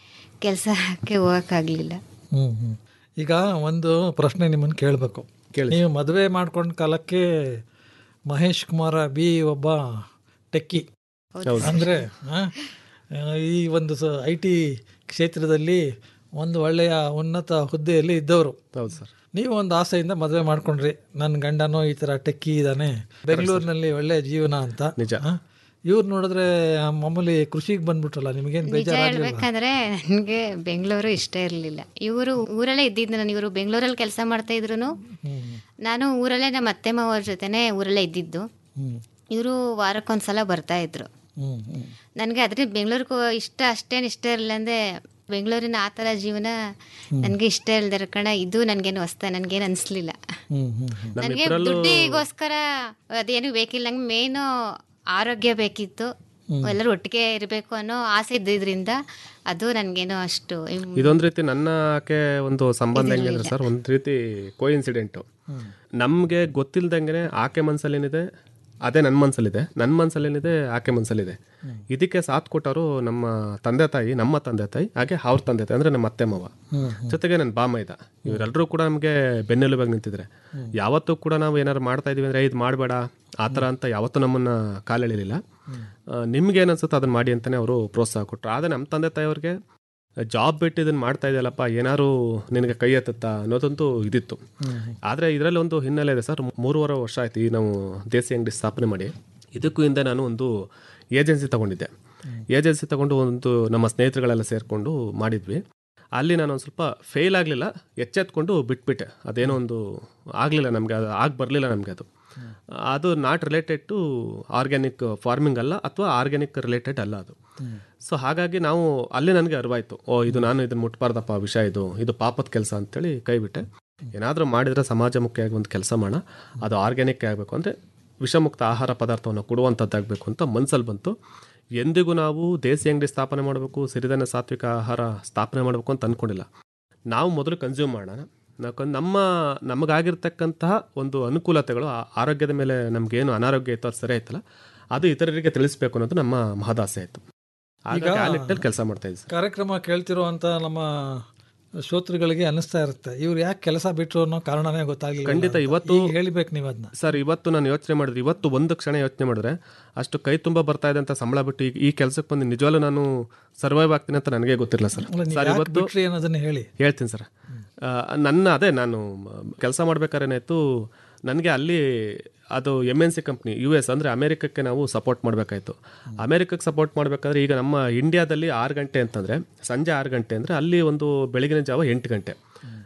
ಕೆಲಸಕ್ಕೆ ಹೋಗೋಕ್ಕಾಗಲಿಲ್ಲ ಹ್ಮ್ ಹ್ಮ್. ಈಗ ಒಂದು ಪ್ರಶ್ನೆ ನಿಮ್ಮನ್ನು ಕೇಳಬೇಕು ನೀವು ಮದುವೆ ಮಾಡ್ಕೊಂಡ ಕಾಲಕ್ಕೆ ಮಹೇಶ್ ಕುಮಾರ ಬಿ ಒಬ್ಬ ಟೆಕ್ಕಿ ಹೌದು. ಅಂದರೆ ಈ ಒಂದು ಐ ಟಿ ಕ್ಷೇತ್ರದಲ್ಲಿ ಒಂದು ಒಳ್ಳೆಯ ಉನ್ನತ ಹುದ್ದೆಯಲ್ಲಿ ಇದ್ದವರು ಹೌದು ಸರ್ ನೀವು ಒಂದು ಆಸೆಯಿಂದ ಮದುವೆ ಮಾಡ್ಕೊಂಡ್ರಿ ನನ್ನ ಗಂಡನೋ ಈ ಥರ ಟೆಕ್ಕಿ ಇದ್ದಾನೆ ಬೆಂಗಳೂರಿನಲ್ಲಿ ಒಳ್ಳೆ ಜೀವನ ಅಂತ ನಿಜ ಇವ್ರು ನೋಡಿದ್ರೆ ಮಾಮೂಲಿ ಕೃಷಿಗೆ ಬಂದ್ಬಿಟ್ರಲ್ಲ ನಿಮಗೇನು ನಿಜ ಬೇಜಾರಾಗಲಿಲ್ಲ ಹೇಳ್ಬೇಕಂದ್ರೆ ನನಗೆ ಬೆಂಗಳೂರು ಇಷ್ಟ ಇರಲಿಲ್ಲ ಇವರು ಊರಲ್ಲೇ ಇದ್ದಿದ್ದು ನಾನು ಇವರು ಬೆಂಗಳೂರಲ್ಲಿ ಕೆಲಸ ಮಾಡ್ತಾ ಇದ್ರು ನಾನು ಊರಲ್ಲೇ ನಮ್ಮ ಅತ್ತೆ ಮಾವರ ಜೊತೆನೆ ಊರಲ್ಲೇ ಇದ್ದಿದ್ದು ಹ್ಮ್. ಇವರು ವಾರಕ್ಕೊಂದ್ಸಲ ಬರ್ತಾ ಇದ್ರು ಹ್ಮ್ ಹ್ಮ್ ನನಗೆ ಅದ್ರ ಬೆಂಗಳೂರಿಗೆ ಇಷ್ಟ ಅಷ್ಟೇನು ಇಷ್ಟ ಇರಲಿಲ್ಲ ಅಂದರೆ ಬೆಂಗಳೂರಿನ ಆ ಥರ ಜೀವನ ನನಗೆ ಇಷ್ಟ ಇಲ್ದಿರ ಕಣ ಇದು ನನಗೇನು ಹೊಸ್ತ ನನಗೇನು ಅನಿಸ್ಲಿಲ್ಲ ಹ್ಮ್ ಹ್ಮ್ ಹ್ಮ್ ನನಗೆ ದುಡ್ಡಿಗೋಸ್ಕರ ಅದೇನು ಬೇಕಿಲ್ಲ ನಂಗೆ ಮೇನು ಆರೋಗ್ಯ ಬೇಕಿತ್ತು ಎಲ್ಲರೂ ಒಟ್ಟಿಗೆ ಇರಬೇಕು ಅನ್ನೋ ಆಸೆ ಇದ್ದಿದ್ರಿಂದ ಅದು ನನಗೇನೋ ಅಷ್ಟು ಇಮ್- ಇದೊಂದು ರೀತಿ ನನ್ನ ಆಕೆ ಒಂದು ಸಂಬಂಧ ಹೆಂಗಂದ್ರೆ ಸರ್ ಒಂದು ರೀತಿ ಕೋ ಇನ್ಸಿಡೆಂಟು ನಮಗೆ ಗೊತ್ತಿಲ್ದಂಗೆ ಆಕೆ ಮನಸ್ಸಲ್ಲೇನಿದೆ ಅದೇ ನನ್ನ ಮನಸ್ಸಲ್ಲಿದೆ ನನ್ನ ಮನಸ್ಸಲ್ಲೇನಿದೆ ಆಕೆ ಮನಸ್ಸಲ್ಲಿದೆ ಇದಕ್ಕೆ ಸಾಥ್ ಕೊಟ್ಟವರು ನಮ್ಮ ತಂದೆ ತಾಯಿ ನಮ್ಮ ತಂದೆ ತಾಯಿ ಹಾಗೆ ಅವ್ರ ತಂದೆ ತಾಯಿ ಅಂದರೆ ನಮ್ಮ ಅತ್ತೆ ಮಾವ ಜೊತೆಗೆ ನನ್ನ ಬಾಮ ಇದ್ದ ಇವರೆಲ್ಲರೂ ಕೂಡ ನಮಗೆ ಬೆನ್ನೆಲುಬಾಗಿ ನಿಂತಿದ್ರೆ ಯಾವತ್ತೂ ಕೂಡ ನಾವು ಏನಾರು ಮಾಡ್ತಾ ಇದೀವಿ ಅಂದರೆ ಇದು ಮಾಡಬೇಡ ಆ ಥರ ಅಂತ ಯಾವತ್ತೂ ನಮ್ಮನ್ನು ಕಾಲೆಳಿಲಿಲ್ಲ ನಿಮ್ಗೆ ಏನು ಅನ್ಸುತ್ತೋ ಅದನ್ನು ಮಾಡಿ ಅಂತಲೇ ಅವರು ಪ್ರೋತ್ಸಾಹ ಕೊಟ್ಟರು ಆದರೆ ನಮ್ಮ ತಂದೆ ತಾಯಿಯವ್ರಿಗೆ ಜಾಬ್ ಬಿಟ್ಟು ಇದನ್ನು ಮಾಡ್ತಾ ಇದೆಯಲ್ಲಪ್ಪ ಏನಾರು ನಿನಗೆ ಕೈ ಎತ್ತುತ್ತಾ ಅನ್ನೋದಂತೂ ಇದಿತ್ತು ಆದರೆ ಇದರಲ್ಲಿ ಒಂದು ಹಿನ್ನೆಲೆ ಇದೆ ಸರ್ ಮೂರುವರೆ ವರ್ಷ ಆಯ್ತು ಈ ನಾವು ದೇಸಿ ಅಂಗಡಿ ಸ್ಥಾಪನೆ ಮಾಡಿ ಇದಕ್ಕೂ ಹಿಂದೆ ನಾನು ಒಂದು ಏಜೆನ್ಸಿ ತಗೊಂಡಿದ್ದೆ ಏಜೆನ್ಸಿ ತಗೊಂಡು ಒಂದು ನಮ್ಮ ಸ್ನೇಹಿತರುಗಳೆಲ್ಲ ಸೇರಿಕೊಂಡು ಮಾಡಿದ್ವಿ ಅಲ್ಲಿ ನಾನು ಒಂದು ಸ್ವಲ್ಪ ಫೇಲ್ ಆಗಲಿಲ್ಲ ಎಚ್ಚೆತ್ಕೊಂಡು ಬಿಟ್ಬಿಟ್ಟೆ ಅದೇನೋ ಒಂದು ಆಗಲಿಲ್ಲ ನಮಗೆ ಅದು ಆಗಿ ಬರಲಿಲ್ಲ ನಮಗೆ ಅದು ಅದು not related to organic farming ಅಲ್ಲ ಅಥವಾ ಆರ್ಗ್ಯಾನಿಕ್ ರಿಲೇಟೆಡ್ ಅಲ್ಲ ಅದು ಸೊ ಹಾಗಾಗಿ ನಾವು ಅಲ್ಲಿ ನನಗೆ ಅರಿವಾಯ್ತು ಓ ಇದು ನಾನು ಇದನ್ನು ಮುಟ್ಬಾರ್ದಪ್ಪ ವಿಷಯ ಇದು ಇದು ಪಾಪದ ಕೆಲಸ ಅಂತೇಳಿ ಕೈ ಬಿಟ್ಟೆ ಏನಾದರೂ ಮಾಡಿದರೆ ಸಮಾಜಮುಖಿಯಾಗಿ ಒಂದು ಕೆಲಸ ಮಾಡೋಣ ಅದು ಆರ್ಗ್ಯಾನಿಕ್ ಆಗಬೇಕು ಅಂದರೆ ವಿಷಮುಕ್ತ ಆಹಾರ ಪದಾರ್ಥವನ್ನು ಕೊಡುವಂಥದ್ದಾಗಬೇಕು ಅಂತ ಮನಸ್ಸಲ್ಲಿ ಬಂತು ಎಂದಿಗೂ ನಾವು ದೇಸಿ ಅಂಗಡಿ ಸ್ಥಾಪನೆ ಮಾಡಬೇಕು ಸಿರಿಧಾನ್ಯ ಸಾತ್ವಿಕ ಆಹಾರ ಸ್ಥಾಪನೆ ಮಾಡಬೇಕು ಅಂತ ಅಂದ್ಕೊಂಡಿಲ್ಲ ನಾವು ಮೊದಲು ಕನ್ಸ್ಯೂಮ್ ಮಾಡೋಣ ನಾವು ನಮ್ಮ ನಮಗಾಗಿರ್ತಕ್ಕಂತಹ ಒಂದು ಅನುಕೂಲತೆಗಳು ಆ ಆರೋಗ್ಯದ ಮೇಲೆ ನಮಗೇನು ಅನಾರೋಗ್ಯ ಇತ್ತು ಅದು ಸರಿ ಆಯ್ತಲ್ಲ ಅದು ಇತರರಿಗೆ ತಿಳಿಸ್ಬೇಕು ಅನ್ನೋದು ನಮ್ಮ ಮಹದಾಸೆ ಆಯಿತು ಹಾಗಾಗಿ ಆ ನಿಟ್ಟಿನಲ್ಲಿ ಕೆಲಸ ಮಾಡ್ತಾ ಇದ್ದೀವಿ ಕಾರ್ಯಕ್ರಮ ಕೇಳ್ತಿರುವಂತ ನಮ್ಮ ಶ್ರೋತೃಗಳಿಗೆ ಅನಿಸ್ತಾ ಇರುತ್ತೆ ಇವ್ರು ಯಾಕೆ ಕೆಲಸ ಬಿಟ್ರು ಅನ್ನೋ ಕಾರಣನೇ ಗೊತ್ತಾಗಲಿಲ್ಲ ಖಂಡಿತ ಇವತ್ತು ಹೇಳಿಬೇಕು ನೀವು ಅದನ್ನ ಸರ್ ಇವತ್ತು ನಾನು ಯೋಚನೆ ಮಾಡಿದ್ರೆ ಇವತ್ತು ಒಂದು ಕ್ಷಣ ಯೋಚನೆ ಮಾಡಿದ್ರೆ ಅಷ್ಟು ಕೈ ತುಂಬ ಬರ್ತಾ ಇದೆ ಅಂತ ಸಂಬಳ ಬಿಟ್ಟು ಈಗ ಈ ಕೆಲಸಕ್ಕೆ ಬಂದು ನಿಜವಾಗ್ಲೂ ನಾನು ಸರ್ವೈವ್ ಆಗ್ತೀನಿ ಅಂತ ನನಗೆ ಗೊತ್ತಿರಲಿಲ್ಲ ಸರ್ ಅಲ್ಲ, ನೀವು ಸರ್ ಯಾಕ್ ಇವತ್ತು ಬಿಟ್ರಿ ಅನ್ನೋದನ್ನ ಹೇಳಿ ಹೇಳ್ತೀನಿ ಸರ್ ಆ, ನನ್ನ ಅದೇ ನಾನು ಕೆಲಸ ಮಾಡ್ಬೇಕಾದ್ರೆ ಏನಾಯ್ತು ನನಗೆ ಅಲ್ಲಿ ಅದು M N C company U S ಅಂದರೆ ಅಮೇರಿಕಕ್ಕೆ ನಾವು ಸಪೋರ್ಟ್ ಮಾಡಬೇಕಾಯ್ತು ಅಮೇರಿಕಕ್ಕೆ ಸಪೋರ್ಟ್ ಮಾಡಬೇಕಾದ್ರೆ ಈಗ ನಮ್ಮ ಇಂಡಿಯಾದಲ್ಲಿ ಆರು ಗಂಟೆ ಅಂತಂದರೆ ಸಂಜೆ ಆರು ಗಂಟೆ ಅಂದರೆ ಅಲ್ಲಿ ಒಂದು ಬೆಳಗಿನ ಜಾವ ಎಂಟು ಗಂಟೆ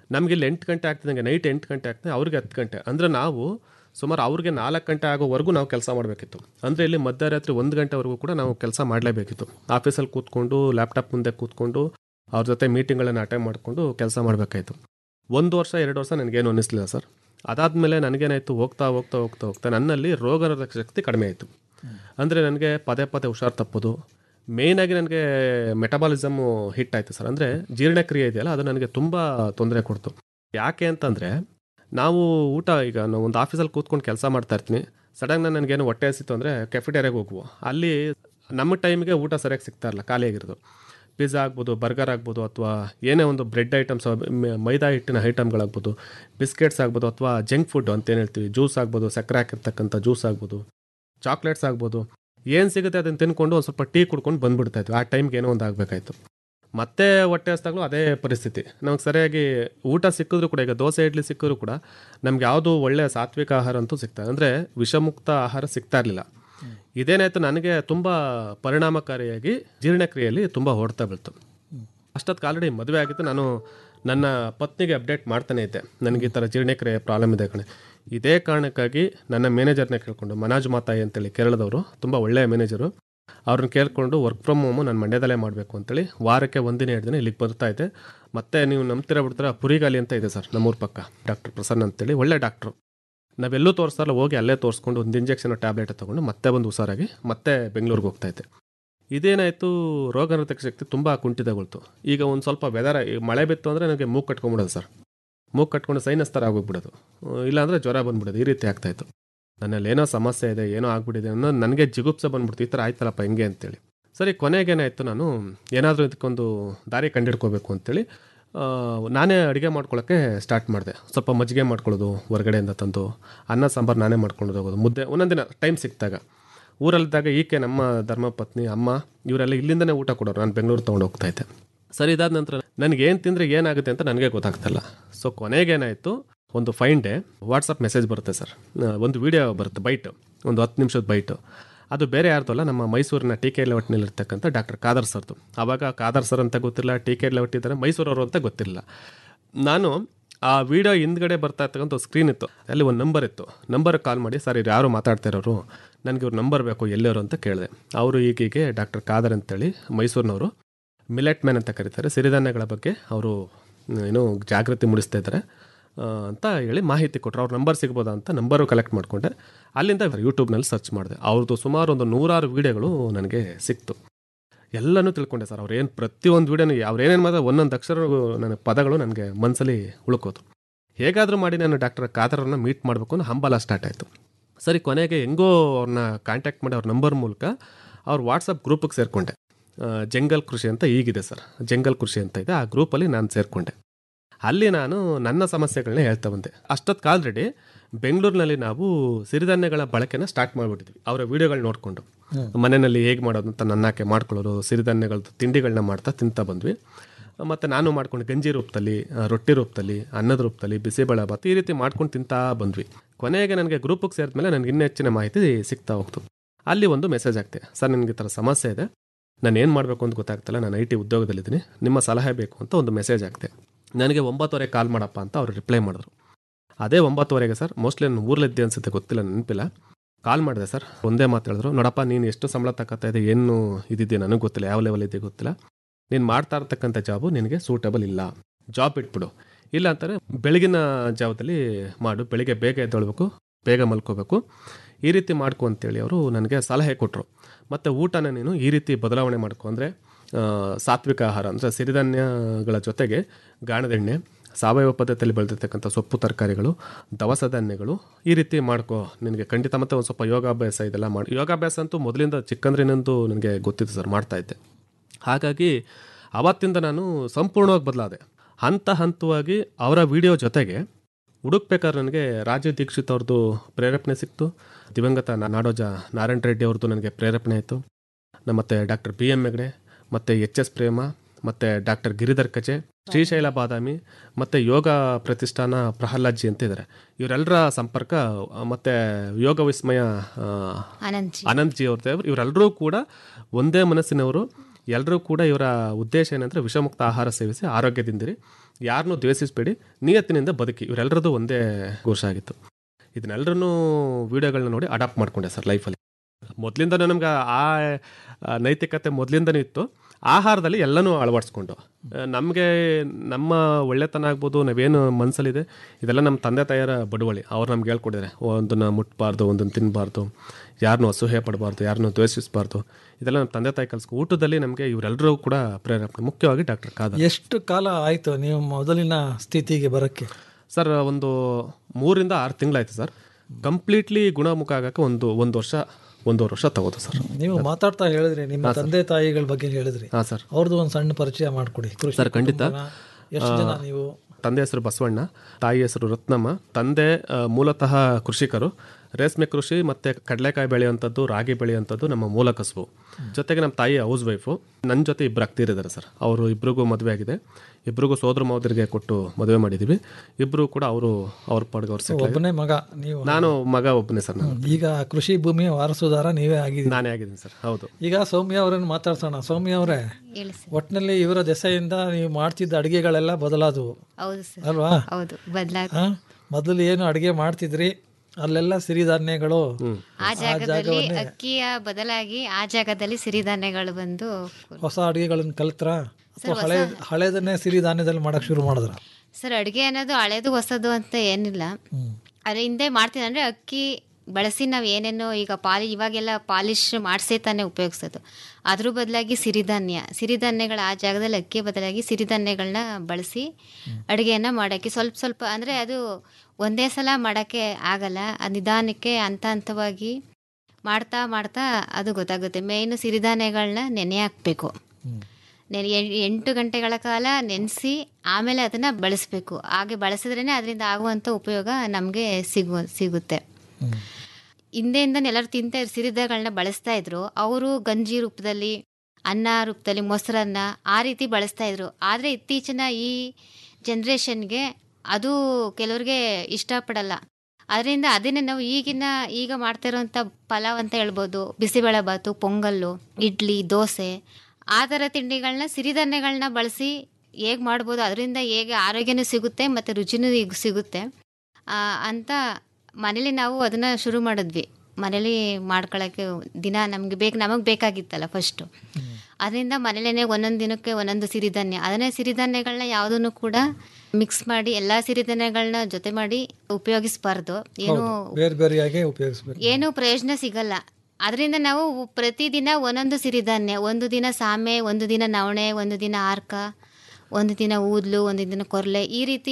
ನಮಗೆ ಇಲ್ಲಿ ಎಂಟು ಗಂಟೆ ಆಗ್ತಿದ್ದಂಗೆ ನೈಟ್ ಎಂಟು ಗಂಟೆ ಆಗ್ತದೆ ಅವ್ರಿಗೆ ಹತ್ತು ಗಂಟೆ ಅಂದರೆ ನಾವು ಸುಮಾರು ಅವ್ರಿಗೆ ನಾಲ್ಕು ಗಂಟೆ ಆಗೋವರೆಗೂ ನಾವು ಕೆಲಸ ಮಾಡಬೇಕಿತ್ತು ಅಂದರೆ ಇಲ್ಲಿ ಮಧ್ಯರಾತ್ರಿ ಒಂದು ಗಂಟೆವರೆಗೂ ಕೂಡ ನಾವು ಕೆಲಸ ಮಾಡಲೇಬೇಕಿತ್ತು ಆಫೀಸಲ್ಲಿ ಕೂತ್ಕೊಂಡು ಲ್ಯಾಪ್ಟಾಪ್ ಮುಂದೆ ಕೂತ್ಕೊಂಡು ಅವ್ರ ಜೊತೆ ಮೀಟಿಂಗ್ಗಳನ್ನು ಅಟೆಂಡ್ ಮಾಡಿಕೊಂಡು ಕೆಲಸ ಮಾಡಬೇಕಾಯ್ತು ಒಂದು ವರ್ಷ ಎರಡು ವರ್ಷ ನನಗೇನು ಅನ್ನಿಸ್ಲಿಲ್ಲ ಸರ್ ಅದಾದಮೇಲೆ ನನಗೇನಾಯಿತು ಹೋಗ್ತಾ ಹೋಗ್ತಾ ಹೋಗ್ತಾ ಹೋಗ್ತಾ ನನ್ನಲ್ಲಿ ರೋಗ ನಿರೋಧಕ ಶಕ್ತಿ ಕಡಿಮೆ ಆಯಿತು ಅಂದರೆ ನನಗೆ ಪದೇ ಪದೇ ಹುಷಾರು ತಪ್ಪೋದು ಮೇಯ್ನಾಗಿ ನನಗೆ ಮೆಟಬಾಲಿಸಮ್ ಹಿಟ್ ಆಯಿತು ಸರ್ ಅಂದರೆ ಜೀರ್ಣಕ್ರಿಯೆ ಇದೆಯಲ್ಲ ಅದು ನನಗೆ ತುಂಬ ತೊಂದರೆ ಕೊಡ್ತು ಯಾಕೆ ಅಂತಂದರೆ ನಾವು ಊಟ ಈಗ ನಾವು ಒಂದು ಆಫೀಸಲ್ಲಿ ಕೂತ್ಕೊಂಡು ಕೆಲಸ ಮಾಡ್ತಾ ಇರ್ತೀನಿ ಸಡನ್ ನನಗೇನು ಹೊಟ್ಟೆ ಹಸಿತು ಅಂದರೆ ಕೆಫಿಟೇರಿಯಾಗೆ ಹೋಗುವ ಅಲ್ಲಿ ನಮ್ಮ ಟೈಮಿಗೆ ಊಟ ಸರಿಯಾಗಿ ಸಿಗ್ತಾ ಇರಲ್ಲ ಖಾಲಿಯಾಗಿರೋದು ಪಿಜ್ಜಾ ಆಗ್ಬೋದು ಬರ್ಗರ್ ಆಗ್ಬೋದು ಅಥವಾ ಏನೇ ಒಂದು ಬ್ರೆಡ್ ಐಟಮ್ಸ್ ಮೈದಾ ಹಿಟ್ಟಿನ ಐಟಮ್ಗಳಾಗ್ಬೋದು ಬಿಸ್ಕೆಟ್ಸ್ ಆಗ್ಬೋದು ಅಥವಾ ಜಂಕ್ ಫುಡ್ ಅಂತ ಏನು ಹೇಳ್ತೀವಿ ಜ್ಯೂಸ್ ಆಗ್ಬೋದು ಸಕ್ಕರೆ ಹಾಕಿರ್ತಕ್ಕಂಥ ಜ್ಯೂಸ್ ಆಗ್ಬೋದು ಚಾಕ್ಲೇಟ್ಸ್ ಆಗ್ಬೋದು ಏನು ಸಿಗುತ್ತೆ ಅದನ್ನು ತಿನ್ಕೊಂಡು ಒಂದು ಸ್ವಲ್ಪ ಟೀ ಕುಡ್ಕೊಂಡು ಬಂದ್ಬಿಡ್ತಾ ಇದ್ವಿ ಆ ಟೈಮ್ಗೆ ಏನೋ ಒಂದು ಆಗಬೇಕಾಯ್ತು ಮತ್ತೆ ಹೊಟ್ಟೆ ಹಸ್ದಾಗಲೂ ಅದೇ ಪರಿಸ್ಥಿತಿ ನಮಗೆ ಸರಿಯಾಗಿ ಊಟ ಸಿಕ್ಕಿದ್ರು ಕೂಡ ಈಗ ದೋಸೆ ಇಡ್ಲಿ ಸಿಕ್ಕಿದ್ರು ಕೂಡ ನಮ್ಗೆ ಯಾವುದು ಒಳ್ಳೆಯ ಸಾತ್ವಿಕ ಆಹಾರ ಅಂತೂ ಸಿಗ್ತಾ ಅಂದರೆ ವಿಷಮುಕ್ತ ಆಹಾರ ಸಿಗ್ತಾ ಇರಲಿಲ್ಲ ಇದೇನಾಯ್ತು ನನಗೆ ತುಂಬ ಪರಿಣಾಮಕಾರಿಯಾಗಿ ಜೀರ್ಣಕ್ರಿಯೆಯಲ್ಲಿ ತುಂಬ ಹೊಡ್ತಾ ಬೀಳ್ತು ಅಷ್ಟೊತ್ತು ಆಲ್ರೆಡಿ ಮದುವೆ ಆಗಿತ್ತು ನಾನು ನನ್ನ ಪತ್ನಿಗೆ ಅಪ್ಡೇಟ್ ಮಾಡ್ತಾನೆ ಇದ್ದೆ ನನಗೆ ಈ ಥರ ಜೀರ್ಣಕ್ರಿಯೆ ಪ್ರಾಬ್ಲಮ್ ಇದೆ ಕಣೆ ಇದೇ ಕಾರಣಕ್ಕಾಗಿ ನನ್ನ ಮ್ಯಾನೇಜರ್ನ ಕೇಳ್ಕೊಂಡು ಮನಾಜ್ ಮಾತಾಯಿ ಅಂತೇಳಿ ಕೇರಳದವರು ತುಂಬ ಒಳ್ಳೆಯ ಮ್ಯಾನೇಜರು ಅವ್ರನ್ನ ಕೇಳ್ಕೊಂಡು ವರ್ಕ್ ಫ್ರಮ್ ಹೋಮು ನಾನು ಮಂಡ್ಯದಲ್ಲೇ ಮಾಡಬೇಕು ಅಂತೇಳಿ ವಾರಕ್ಕೆ ಒಂದಿನ ಎರಡು ದಿನ ಇಲ್ಲಿಗೆ ಬರ್ತಾ ಇದ್ದೆ ಮತ್ತೆ ನೀವು ನಂಬ್ತಿರ ಬಿಡ್ತೀರ ಪುರಿಗಾಲಿ ಅಂತ ಇದೆ ಸರ್ ನಮ್ಮೂರ ಪಕ್ಕ ಡಾಕ್ಟರ್ ಪ್ರಸನ್ನ ಅಂತೇಳಿ ಒಳ್ಳೆ ಡಾಕ್ಟ್ರು ನಾವೆಲ್ಲೂ ತೋರಿಸ್ತಾರಲ್ಲ ಹೋಗಿ ಅಲ್ಲೇ ತೋರಿಸ್ಕೊಂಡು ಒಂದು ಇಂಜೆಕ್ಷನ್ ಟ್ಯಾಬ್ಲೆಟ್ ತೊಗೊಂಡು ಮತ್ತೆ ಬಂದು ಹುಷಾರಾಗಿ ಮತ್ತೆ ಬೆಂಗಳೂರಿಗೆ ಹೋಗ್ತಾ ಇದ್ದೆ ಇದೇನಾಯಿತು ರೋಗ ನಿರೋಧಕ ಶಕ್ತಿ ತುಂಬ ಕುಂಠಿತಗೊಳ್ತು ಈಗ ಒಂದು ಸ್ವಲ್ಪ ವೆದರ್ ಮಳೆ ಬಿತ್ತು ಅಂದರೆ ನನಗೆ ಮೂಗು ಕಟ್ಕೊಂಬಿಡೋದು ಸರ್ ಮೂಗು ಕಟ್ಕೊಂಡು ಸೈನಸ್ ಥರ ಆಗೋಗ್ಬಿಡೋದು ಇಲ್ಲಾಂದರೆ ಜ್ವರ ಬಂದ್ಬಿಡೋದು ಈ ರೀತಿ ಆಗ್ತಾಯಿತ್ತು ನನ್ನಲ್ಲಿ ಏನೋ ಸಮಸ್ಯೆ ಇದೆ ಏನೋ ಆಗ್ಬಿಟ್ಟಿದೆ ಅನ್ನೋ ನನಗೆ ಜಿಗುಪ್ಸೆ ಬಂದ್ಬಿಡ್ತು ಈ ಥರ ಆಯ್ತಲ್ಲಪ್ಪ ಹೆಂಗೆ ಅಂತೇಳಿ ಸರಿ ಕೊನೆಗೇನಾಯಿತು ನಾನು ಏನಾದರೂ ಇದಕ್ಕೊಂದು ದಾರಿ ಕಂಡಿಡ್ಕೋಬೇಕು ಅಂತೇಳಿ ಆ, ನಾನೇ ಅಡುಗೆ ಮಾಡ್ಕೊಳ್ಳೋಕ್ಕೆ ಸ್ಟಾರ್ಟ್ ಮಾಡಿದೆ ಸ್ವಲ್ಪ ಮಜ್ಜಿಗೆ ಮಾಡ್ಕೊಳ್ಳೋದು ಹೊರಗಡೆಯಿಂದ ತಂದು ಅನ್ನ ಸಾಂಬಾರು ನಾನೇ ಮಾಡ್ಕೊಂಡು ಹೋಗೋದು ಮುದ್ದೆ ಒಂದೊಂದಿನ ಟೈಮ್ ಸಿಕ್ತಾಗ ಊರಲ್ಲಿದ್ದಾಗ ಈಕೆ ನಮ್ಮ ಧರ್ಮಪತ್ನಿ ಅಮ್ಮ ಇವರೆಲ್ಲ ಇಲ್ಲಿಂದನೇ ಊಟ ಕೊಡೋರು ನಾನು ಬೆಂಗಳೂರು ತೊಗೊಂಡು ಹೋಗ್ತಾ ಇದ್ದೆ ಸರಿ ಇದಾದ ನಂತರ ನನಗೆ ಏನು ತಿಂದರೆ ಏನಾಗುತ್ತೆ ಅಂತ ನನಗೆ ಗೊತ್ತಾಗ್ತಿಲ್ಲ ಸೊ ಕೊನೆಗೇನಾಯಿತು ಒಂದು ಫೈನ್ ಡೇ ವಾಟ್ಸಪ್ ಮೆಸೇಜ್ ಬರುತ್ತೆ ಸರ್ ಒಂದು ವಿಡಿಯೋ ಬರುತ್ತೆ ಬೈಟ್ ಒಂದು ಹತ್ತು ನಿಮಿಷದ ಬೈಟು ಅದು ಬೇರೆ ಯಾರ್ದು ಅಲ್ಲ ನಮ್ಮ ಮೈಸೂರಿನ ಟಿ ಕೆ ಲೆವಟ್ನಲ್ಲಿರ್ತಕ್ಕಂಥ ಡಾಕ್ಟರ್ ಖಾದರ್ ಸರ್ದು ಆವಾಗ ಖಾದರ್ ಸರ್ ಅಂತ ಗೊತ್ತಿಲ್ಲ ಟಿ ಕೆ ಲೆವಟ್ ಇದ್ದಾರೆ ಮೈಸೂರವರು ಅಂತ ಗೊತ್ತಿಲ್ಲ ನಾನು ಆ ವಿಡಿಯೋ ಹಿಂದ್ಗಡೆ ಬರ್ತಾ ಇರ್ತಕ್ಕಂಥ ಸ್ಕ್ರೀನ್ ಇತ್ತು ಅಲ್ಲಿ ಒಂದು ನಂಬರ್ ಇತ್ತು ನಂಬರ್ಗೆ ಕಾಲ್ ಮಾಡಿ ಸರ್ ಇವ್ರು ಯಾರು ಮಾತಾಡ್ತಾ ಇರೋರು ನನಗೆ ಇವ್ರ ನಂಬರ್ ಬೇಕು ಎಲ್ಲವರು ಅಂತ ಕೇಳಿದೆ ಅವರು ಈಗೀಗೆ ಡಾಕ್ಟರ್ ಖಾದರ್ ಅಂತೇಳಿ ಮೈಸೂರಿನವರು ಮಿಲೆಟ್ ಮ್ಯಾನ್ ಅಂತ ಕರೀತಾರೆ ಸಿರಿಧಾನ್ಯಗಳ ಬಗ್ಗೆ ಅವರು ಏನು ಜಾಗೃತಿ ಮೂಡಿಸ್ತಾ ಇದ್ದಾರೆ ಆ, ಅಂತ ಹೇಳಿ ಮಾಹಿತಿ ಕೊಟ್ಟರು ಅವ್ರ ನಂಬರ್ ಸಿಗ್ಬೋದಾ ಅಂತ ನಂಬರು ಕಲೆಕ್ಟ್ ಮಾಡಿಕೊಂಡೆ ಅಲ್ಲಿಂದ ಯೂಟ್ಯೂಬ್ನಲ್ಲಿ ಸರ್ಚ್ ಮಾಡಿದೆ ಅವ್ರದ್ದು ಸುಮಾರು ಒಂದು ನೂರಾರು ವೀಡಿಯೋಗಳು ನನಗೆ ಸಿಕ್ತು ಎಲ್ಲನೂ ತಿಳ್ಕೊಂಡೆ ಸರ್ ಅವ್ರು ಏನು ಪ್ರತಿಯೊಂದು ವೀಡಿಯೋನು ಅವ್ರು ಏನೇನು ಮಾತ್ರ ಒಂದೊಂದು ಅಕ್ಷರ ನನ್ನ ಪದಗಳು ನನಗೆ ಮನಸ್ಸಲ್ಲಿ ಉಳ್ಕೋತು ಹೇಗಾದರೂ ಮಾಡಿ ನಾನು ಡಾಕ್ಟರ್ ಕಾದರನ್ನ ಮೀಟ್ ಮಾಡಬೇಕು ಅನ್ನೋ ಹಂಬಲ ಸ್ಟಾರ್ಟ್ ಆಯಿತು ಸರಿ ಕೊನೆಗೆ ಹೆಂಗೋ ಅವ್ರನ್ನ ಕಾಂಟ್ಯಾಕ್ಟ್ ಮಾಡಿ ಅವ್ರ ನಂಬರ್ ಮೂಲಕ ಅವ್ರ ವಾಟ್ಸಪ್ ಗ್ರೂಪಿಗೆ ಸೇರಿಕೊಂಡೆ ಜಂಗಲ್ ಕೃಷಿ ಅಂತ ಈಗಿದೆ ಸರ್ ಜಂಗಲ್ ಕೃಷಿ ಅಂತ ಇದೆ ಆ ಗ್ರೂಪಲ್ಲಿ ನಾನು ಸೇರಿಕೊಂಡೆ ಅಲ್ಲಿ ನಾನು ನನ್ನ ಸಮಸ್ಯೆಗಳನ್ನ ಹೇಳ್ತಾ ಬಂದೆ ಅಷ್ಟೊತ್ತು ಆಲ್ರೆಡಿ ಬೆಂಗಳೂರಿನಲ್ಲಿ ನಾವು ಸಿರಿಧಾನ್ಯಗಳ ಬಳಕೆನ ಸ್ಟಾರ್ಟ್ ಮಾಡಿಬಿಟ್ಟಿದ್ವಿ ಅವರ ವಿಡಿಯೋಗಳು ನೋಡಿಕೊಂಡು ಮನೆಯಲ್ಲಿ ಹೇಗೆ ಮಾಡೋದು ಅಂತ ನನ್ನಾಕೆ ಮಾಡ್ಕೊಳ್ಳೋದು ಸಿರಿಧಾನ್ಯಗಳದ್ದು ತಿಂಡಿಗಳನ್ನ ಮಾಡ್ತಾ ತಿಂತಾ ಬಂದ್ವಿ ಮತ್ತು ನಾನು ಮಾಡ್ಕೊಂಡು ಗಂಜಿ ರೂಪದಲ್ಲಿ ಆ, ರೊಟ್ಟಿ ರೂಪದಲ್ಲಿ ಅನ್ನದ ರೂಪದಲ್ಲಿ ಬಿಸಿಬೇಳೆ ಭಾತ್ ಈ ರೀತಿ ಮಾಡ್ಕೊಂಡು ತಿಂತಾ ಬಂದ್ವಿ ಕೊನೆಗೆ ನನಗೆ ಗ್ರೂಪಿಗೆ ಸೇರಿದ್ಮೇಲೆ ನನಗೆ ಇನ್ನೂ ಹೆಚ್ಚಿನ ಮಾಹಿತಿ ಸಿಗ್ತಾ ಹೋಗ್ತು ಅಲ್ಲಿ ಒಂದು ಮೆಸೇಜ್ ಆಗ್ತೆ ಸರ್ ನನಗೆ ಈ ಥರ ಸಮಸ್ಯೆ ಇದೆ ನಾನು ಏನು ಮಾಡಬೇಕು ಅಂತ ಗೊತ್ತಾಗ್ತಿಲ್ಲ ನಾನು ಐ ಟಿ ಉದ್ಯೋಗದಲ್ಲಿದ್ದೀನಿ ನಿಮ್ಮ ಸಲಹೆ ಬೇಕು ಅಂತ ಒಂದು ಮೆಸೇಜ್ ಆಗ್ತೆ ನನಗೆ ಒಂಬತ್ತುವರೆ ಕಾಲ್ ಮಾಡಪ್ಪ ಅಂತ ಅವ್ರು ರಿಪ್ಲೈ ಮಾಡಿದ್ರು ಅದೇ ಒಂಬತ್ತುವರೆಗೆ ಸರ್ ಮೋಸ್ಟ್ಲಿ ನಾನು ಊರಲ್ಲಿದ್ದೆ ಅನ್ಸುತ್ತೆ ಗೊತ್ತಿಲ್ಲ ನೆನಪಿಲ್ಲ ಕಾಲ್ ಮಾಡಿದೆ ಸರ್ ಒಂದೇ ಮಾತು ಹೇಳಿದ್ರು ನೋಡಪ್ಪ ನೀನು ಎಷ್ಟು ಸಂಬಳ ತಗೋತಾ ಇದೆ ಏನು ಇದಿದೆಯಾ ನನಗೆ ಗೊತ್ತಿಲ್ಲ ಯಾವ ಲೆವೆಲ್ ಇದೆ ಗೊತ್ತಿಲ್ಲ ನೀನು ಮಾಡ್ತಾ ಇರ್ತಕ್ಕಂಥ ಜಾಬು ನಿನಗೆ ಸೂಟಬಲ್ ಇಲ್ಲ ಜಾಬ್ ಇಟ್ಬಿಡು ಇಲ್ಲ ಅಂತಾರೆ ಬೆಳಗಿನ ಜಾವದಲ್ಲಿ ಮಾಡು ಬೆಳಿಗ್ಗೆ ಬೇಗ ಎದ್ದೇಳಬೇಕು ಬೇಗ ಮಲ್ಕೋಬೇಕು ಈ ರೀತಿ ಮಾಡ್ಕೊ ಅಂತೇಳಿ ಅವರು ನನಗೆ ಸಲಹೆ ಕೊಟ್ಟರು ಮತ್ತು ಊಟನ ನೀನು ಈ ರೀತಿ ಬದಲಾವಣೆ ಮಾಡ್ಕೊ ಅಂದರೆ ಸಾತ್ವಿಕ ಆಹಾರ ಅಂದರೆ ಸಿರಿಧಾನ್ಯಗಳ ಜೊತೆಗೆ ಗಾಣದೆಣ್ಣೆ ಸಾವಯವ ಪದ್ಧತಿಯಲ್ಲಿ ಬೆಳೆದಿರ್ತಕ್ಕಂಥ ಸೊಪ್ಪು ತರಕಾರಿಗಳು ದವಸ ಧಾನ್ಯಗಳು ಈ ರೀತಿ ಮಾಡ್ಕೋ ನಿನಗೆ ಖಂಡಿತ ಮತ್ತು ಒಂದು ಸ್ವಲ್ಪ ಯೋಗಾಭ್ಯಾಸ ಇದೆಲ್ಲ ಮಾಡಿ ಯೋಗಾಭ್ಯಾಸ ಅಂತೂ ಮೊದಲಿಂದ ಚಿಕ್ಕಂದ್ರಿನಂತೂ ನನಗೆ ಗೊತ್ತಿತ್ತು ಸರ್ ಮಾಡ್ತಾ ಇದ್ದೆ ಹಾಗಾಗಿ ಆವತ್ತಿಂದ ನಾನು ಸಂಪೂರ್ಣವಾಗಿ ಬದಲಾದೆ ಹಂತ ಹಂತವಾಗಿ ಅವರ ವಿಡಿಯೋ ಜೊತೆಗೆ ಹುಡುಕ್ಬೇಕಾದ್ರೆ ನನಗೆ ರಾಜೀವ್ ದೀಕ್ಷಿತ್ ಅವ್ರದ್ದು ಪ್ರೇರೇಪಣೆ ಸಿಕ್ತು ದಿವಂಗತ ನಾ- ನಾಡೋಜ ನಾರಾಯಣ ರೆಡ್ಡಿ ಅವ್ರದ್ದು ನನಗೆ ಪ್ರೇರೇಪಣೆ ಆಯಿತು ಮತ್ತು ಡಾಕ್ಟರ್ ಬಿ ಎಮ್ ಹೆಗ್ಡೆ ಮತ್ತು ಎಚ್ ಎಸ್ ಪ್ರೇಮ ಮತ್ತು ಡಾಕ್ಟರ್ ಗಿರಿಧರ್ ಕಚೆ ಶ್ರೀಶೈಲ ಬಾದಾಮಿ ಮತ್ತು ಯೋಗ ಪ್ರತಿಷ್ಠಾನ ಪ್ರಹ್ಲಾದ್ ಜಿ ಅಂತ ಇದ್ದಾರೆ ಇವರೆಲ್ಲರ ಸಂಪರ್ಕ ಮತ್ತು ಯೋಗ ವಿಸ್ಮಯ ಆ, ಆನಂದ್ ಜಿ. ಆನಂದ್ ಜಿ ಅವ್ರದ್ದು ಇವರೆಲ್ಲರೂ ಕೂಡ ಒಂದೇ ಮನಸ್ಸಿನವರು ಎಲ್ಲರೂ ಕೂಡ ಇವರ ಉದ್ದೇಶ ಏನಂದರೆ ವಿಷಮುಕ್ತ ಆಹಾರ ಸೇವಿಸಿ ಆರೋಗ್ಯದಿಂದಿರಿ ಯಾರನ್ನೂ ದ್ವೇಷಿಸಬೇಡಿ ನಿಯತ್ತಿನಿಂದ ಬದುಕಿ ಇವರೆಲ್ಲರದ್ದು ಒಂದೇ ಘೋಷ ಆಗಿತ್ತು ಇದನ್ನೆಲ್ಲರನ್ನೂ ವಿಡಿಯೋಗಳನ್ನ ನೋಡಿ ಅಡಾಪ್ಟ್ ಮಾಡ್ಕೊಂಡೆ ಸರ್ ಲೈಫಲ್ಲಿ ಮೊದಲಿಂದನೂ ನಮ್ಗೆ ಆ ಆ ನೈತಿಕತೆ ಮೊದಲಿಂದನೂ ಇತ್ತು ಆಹಾರದಲ್ಲಿ ಎಲ್ಲನೂ ಅಳವಡಿಸ್ಕೊಂಡು ನಮಗೆ ನಮ್ಮ ಒಳ್ಳೆತನ ಆಗ್ಬೋದು ನಾವೇನು ಮನಸ್ಸಲ್ಲಿದೆ ಇದೆಲ್ಲ ನಮ್ಮ ತಂದೆ ತಾಯಿಯರ ಬಡವಳಿ ಅವ್ರು ನಮ್ಗೆ ಹೇಳ್ಕೊಡಿದ್ದಾರೆ ಒಂದನ್ನು ಮುಟ್ಬಾರ್ದು ಒಂದನ್ನು ತಿನ್ನಬಾರ್ದು ಯಾರನ್ನೂ ಅಸೂಹೆ ಪಡಬಾರ್ದು ಯಾರನ್ನೂ ದ್ವೇಷಿಸಬಾರ್ದು ಇದೆಲ್ಲ ನಮ್ಮ ತಂದೆ ತಾಯಿ ಕಲಿಸ್ಕೊ ಊಟದಲ್ಲಿ ನಮಗೆ ಇವರೆಲ್ಲರೂ ಕೂಡ ಪ್ರೇರೇಪಣೆ ಮುಖ್ಯವಾಗಿ ಡಾಕ್ಟರ್ ಕಾದ ಎಷ್ಟು ಕಾಲ ಆಯಿತು ನೀವು ಮೊದಲಿನ ಸ್ಥಿತಿಗೆ ಬರೋಕ್ಕೆ ಸರ್ ಒಂದು ಮೂರಿಂದ ಆರು ತಿಂಗಳಾಯ್ತು ಸರ್ ಕಂಪ್ಲೀಟ್ಲಿ ಗುಣಮುಖ ಆಗಕ್ಕೆ ಒಂದು ಒಂದು ವರ್ಷ ಒಂದೂವರೆ ವರ್ಷ ತಗೋದು ಸರ್ ನೀವು ಮಾತಾಡ್ತಾ ಹೇಳಿದ್ರಿ ನಿಮ್ಮ ಹಾ, ಸರ್. ತಂದೆ ತಾಯಿಗಳ ಬಗ್ಗೆ ಹೇಳಿದ್ರಿ ಹಾಂ ಸರ್ ಅವ್ರದ್ದು ಒಂದು ಸಣ್ಣ ಪರಿಚಯ ಮಾಡಿಕೊಡಿ ಕೃಷಿ ಸರ್ ಖಂಡಿತ ಕುಟುಂಬನ. ಎಷ್ಟು ಜನ ಆ, ನೀವು ತಂದೆ ಹೆಸರು ಬಸವಣ್ಣ ತಾಯಿ ಹೆಸರು ರತ್ನಮ್ಮ ತಂದೆ ಆ, ಮೂಲತಃ ಕೃಷಿಕರು ರೇಷ್ಮೆ ಕೃಷಿ ಮತ್ತು ಕಡಲೆಕಾಯಿ ಬೆಳೆಯುವಂಥದ್ದು ರಾಗಿ ಬೆಳೆಯುವಂಥದ್ದು ನಮ್ಮ ಮೂಲ ಕಸುಬು ಜೊತೆಗೆ ನಮ್ಮ ತಾಯಿ ಹೌಸ್ ವೈಫು ನನ್ನ ಜೊತೆ ಇಬ್ಬರು ಅಕ್ತಿರಿದ್ದಾರೆ ಸರ್ ಅವರು ಇಬ್ಬರಿಗೂ ಮದುವೆ ಆಗಿದೆ ಇಬ್ಬರಿಗೂ ಸೋದರ ಮಾವದರಿಗೆ ಕೊಟ್ಟು ಮದುವೆ ಮಾಡಿದ್ದೀವಿ ಇಬ್ಬರು ಕೂಡ ಅವರು ಅವ್ರ ಪಾಡ್ಗೆ ಅವ್ರು settle ಒಬ್ಬನೇ ಆಗಿ- ಮಗ ನೀವು ನಾನು ಮಗ ಒಬ್ಬನೇ ಸರ್ ನಾನು ಈಗ ಕೃಷಿ ಭೂಮಿ ವಾರಸುದಾರ ನೀವೇ ಆಗಿದ್ದೀರಿ ನಾನೇ ಆಗಿದ್ದೀನಿ ಸರ್ ಹೌದು ಈಗ ಸೌಮ್ಯ ಅವರನ್ನು ಮಾತಾಡ್ಸೋಣ ಸೌಮ್ಯ ಅವರೇ ಹೇಳಿ ಸರ್ ಒಟ್ಟಿನಲ್ಲಿ ಇವರ ದೆಸೆಯಿಂದ ನೀವು ಮಾಡ್ತಿದ್ದ ಅಡುಗೆಗಳೆಲ್ಲ ಬದಲಾದವು ಹೌದು ಸರ್ ಅಲ್ವಾ ಹೌದು ಬದಲಾಗ ಹಾ? ಮೊದಲು ಏನು ಅಡುಗೆ ಮಾಡ್ತಿದ್ರಿ ಅಲ್ಲೆಲ್ಲ ಸಿರಿಧಾನ್ಯಗಳು ಆ ಜಾಗದಲ್ಲಿ ಜಾಗವನ್ನೇ ಅಕ್ಕಿಯ ಬದಲಾಗಿ ಆ ಜಾಗದಲ್ಲಿ ಸಿರಿಧಾನ್ಯಗಳು ಬಂದು ಹೊಸ ಅಡುಗೆಗಳನ್ನು ಕಲ್ತ್ರ ಅಥವಾ ಸರ್, ಹಳೆ ಹೊಸ- ಹಳೆದನ್ನೇ ಸಿರಿಧಾನ್ಯದಲ್ಲಿ ಮಾಡಕ್ ಶುರು ಮಾಡಿದ್ರ ಸರ್ ಅಡುಗೆ ಅನ್ನೋದು ಹಳೇದು ಹೊಸದು ಅಂತ ಏನಿಲ್ಲ ಅದ್ರ ಹಿಂದೆ ಮಾಡ್ತೀನಿ ಅಂದರೆ ಅಕ್ಕಿ ಬಳಸಿ ನಾವು ಏನೇನೋ ಈಗ ಪಾಲಿ ಇವಾಗೆಲ್ಲ ಪಾಲಿಶ್ ಮಾಡಿಸೇ ತಾನೇ ಉಪಯೋಗಿಸೋದು ಅದ್ರ ಬದಲಾಗಿ ಸಿರಿಧಾನ್ಯ ಸಿರಿಧಾನ್ಯಗಳ ಆ ಜಾಗದಲ್ಲಿ ಅಕ್ಕಿ ಬದಲಾಗಿ ಸಿರಿಧಾನ್ಯಗಳನ್ನ ಬಳಸಿ ಅಡುಗೆಯನ್ನು ಮಾಡೋಕ್ಕೆ ಸ್ವಲ್ಪ ಸ್ವಲ್ಪ ಅಂದರೆ ಅದು ಒಂದೇ ಸಲ ಮಾಡೋಕ್ಕೆ ಆಗಲ್ಲ ಅದು ನಿಧಾನಕ್ಕೆ ಹಂತ ಹಂತವಾಗಿ ಮಾಡ್ತಾ ಮಾಡ್ತಾ ಅದು ಗೊತ್ತಾಗುತ್ತೆ ಮೇಯ್ನು ಸಿರಿಧಾನ್ಯಗಳನ್ನ ನೆನೆ ಹಾಕಬೇಕು ನೆನೆ ಎಂಟು ಗಂಟೆಗಳ ಕಾಲ ನೆನೆಸಿ ಆಮೇಲೆ ಅದನ್ನು ಬಳಸಬೇಕು ಹಾಗೆ ಬಳಸಿದ್ರೇ ಅದರಿಂದ ಆಗುವಂಥ ಉಪಯೋಗ ನಮಗೆ ಸಿಗು ಸಿಗುತ್ತೆ ಹಿಂದೆಯಿಂದ ಎಲ್ಲರೂ ತಿಂತ ಸಿರಿಧಾನ್ಯಗಳನ್ನ ಬಳಸ್ತಾ ಇದ್ರು ಅವರು ಗಂಜಿ ರೂಪದಲ್ಲಿ ಅನ್ನ ರೂಪದಲ್ಲಿ ಮೊಸರನ್ನ ಆ ರೀತಿ ಬಳಸ್ತಾ ಇದ್ರು ಆದರೆ ಇತ್ತೀಚಿನ ಈ ಜನ್ರೇಷನ್ಗೆ ಅದು ಕೆಲವ್ರಿಗೆ ಇಷ್ಟಪಡಲ್ಲ ಅದರಿಂದ ಅದನ್ನೇ ನಾವು ಈಗಿನ ಈಗ ಮಾಡ್ತಾ ಇರೋವಂಥ ಪಲಾವ್ ಅಂತ ಹೇಳ್ಬೋದು ಬಿಸಿಬೇಳೆ ಬಾತು ಪೊಂಗಲ್ಲು ಇಡ್ಲಿ ದೋಸೆ ಆ ಥರ ತಿಂಡಿಗಳನ್ನ ಸಿರಿಧಾನ್ಯಗಳನ್ನ ಬಳಸಿ ಹೇಗೆ ಮಾಡ್ಬೋದು ಅದರಿಂದ ಹೇಗೆ ಆರೋಗ್ಯನೂ ಸಿಗುತ್ತೆ ಮತ್ತು ರುಚಿನೂ ಈಗ ಸಿಗುತ್ತೆ ಆ, ಅಂತ ಮನೇಲಿ ನಾವು ಅದನ್ನು ಶುರು ಮಾಡಿದ್ವಿ ಮನೇಲಿ ಮಾಡ್ಕೊಳ್ಳೋಕ್ಕೆ ದಿನ ನಮಗೆ ಬೇಕು ನಮಗೆ ಬೇಕಾಗಿತ್ತಲ್ಲ ಫಸ್ಟು ಅದರಿಂದ ಮನೇಲೇ ಒಂದೊಂದು ದಿನಕ್ಕೆ ಒಂದೊಂದು ಸಿರಿಧಾನ್ಯ ಅದನ್ನೇ ಸಿರಿಧಾನ್ಯಗಳನ್ನ ಯಾವುದನ್ನು ಕೂಡ ಮಿಕ್ಸ್ ಮಾಡಿ ಎಲ್ಲ ಸಿರಿಧಾನ್ಯಗಳನ್ನ ಜೊತೆ ಮಾಡಿ ಉಪಯೋಗಿಸಬಾರ್ದು ಏನು ಹೌದು. ಬೇರೆ ಬೇರೆಯಾಗಿ ಉಪಯೋಗಿಸ್ಬೇಕು ಏನೂ ಪ್ರಯೋಜನ ಸಿಗಲ್ಲ ಅದರಿಂದ ನಾವು ಪ್ರತಿದಿನ ಒಂದೊಂದು ಸಿರಿಧಾನ್ಯ ಒಂದು ದಿನ ಸಾಮೆ ಒಂದು ದಿನ ನವಣೆ ಒಂದು ದಿನ ಆರ್ಕ ಒಂದು ದಿನ ಊದ್ಲು ಒಂದು ದಿನ ಕೊರ್ಲೆ ಈ ರೀತಿ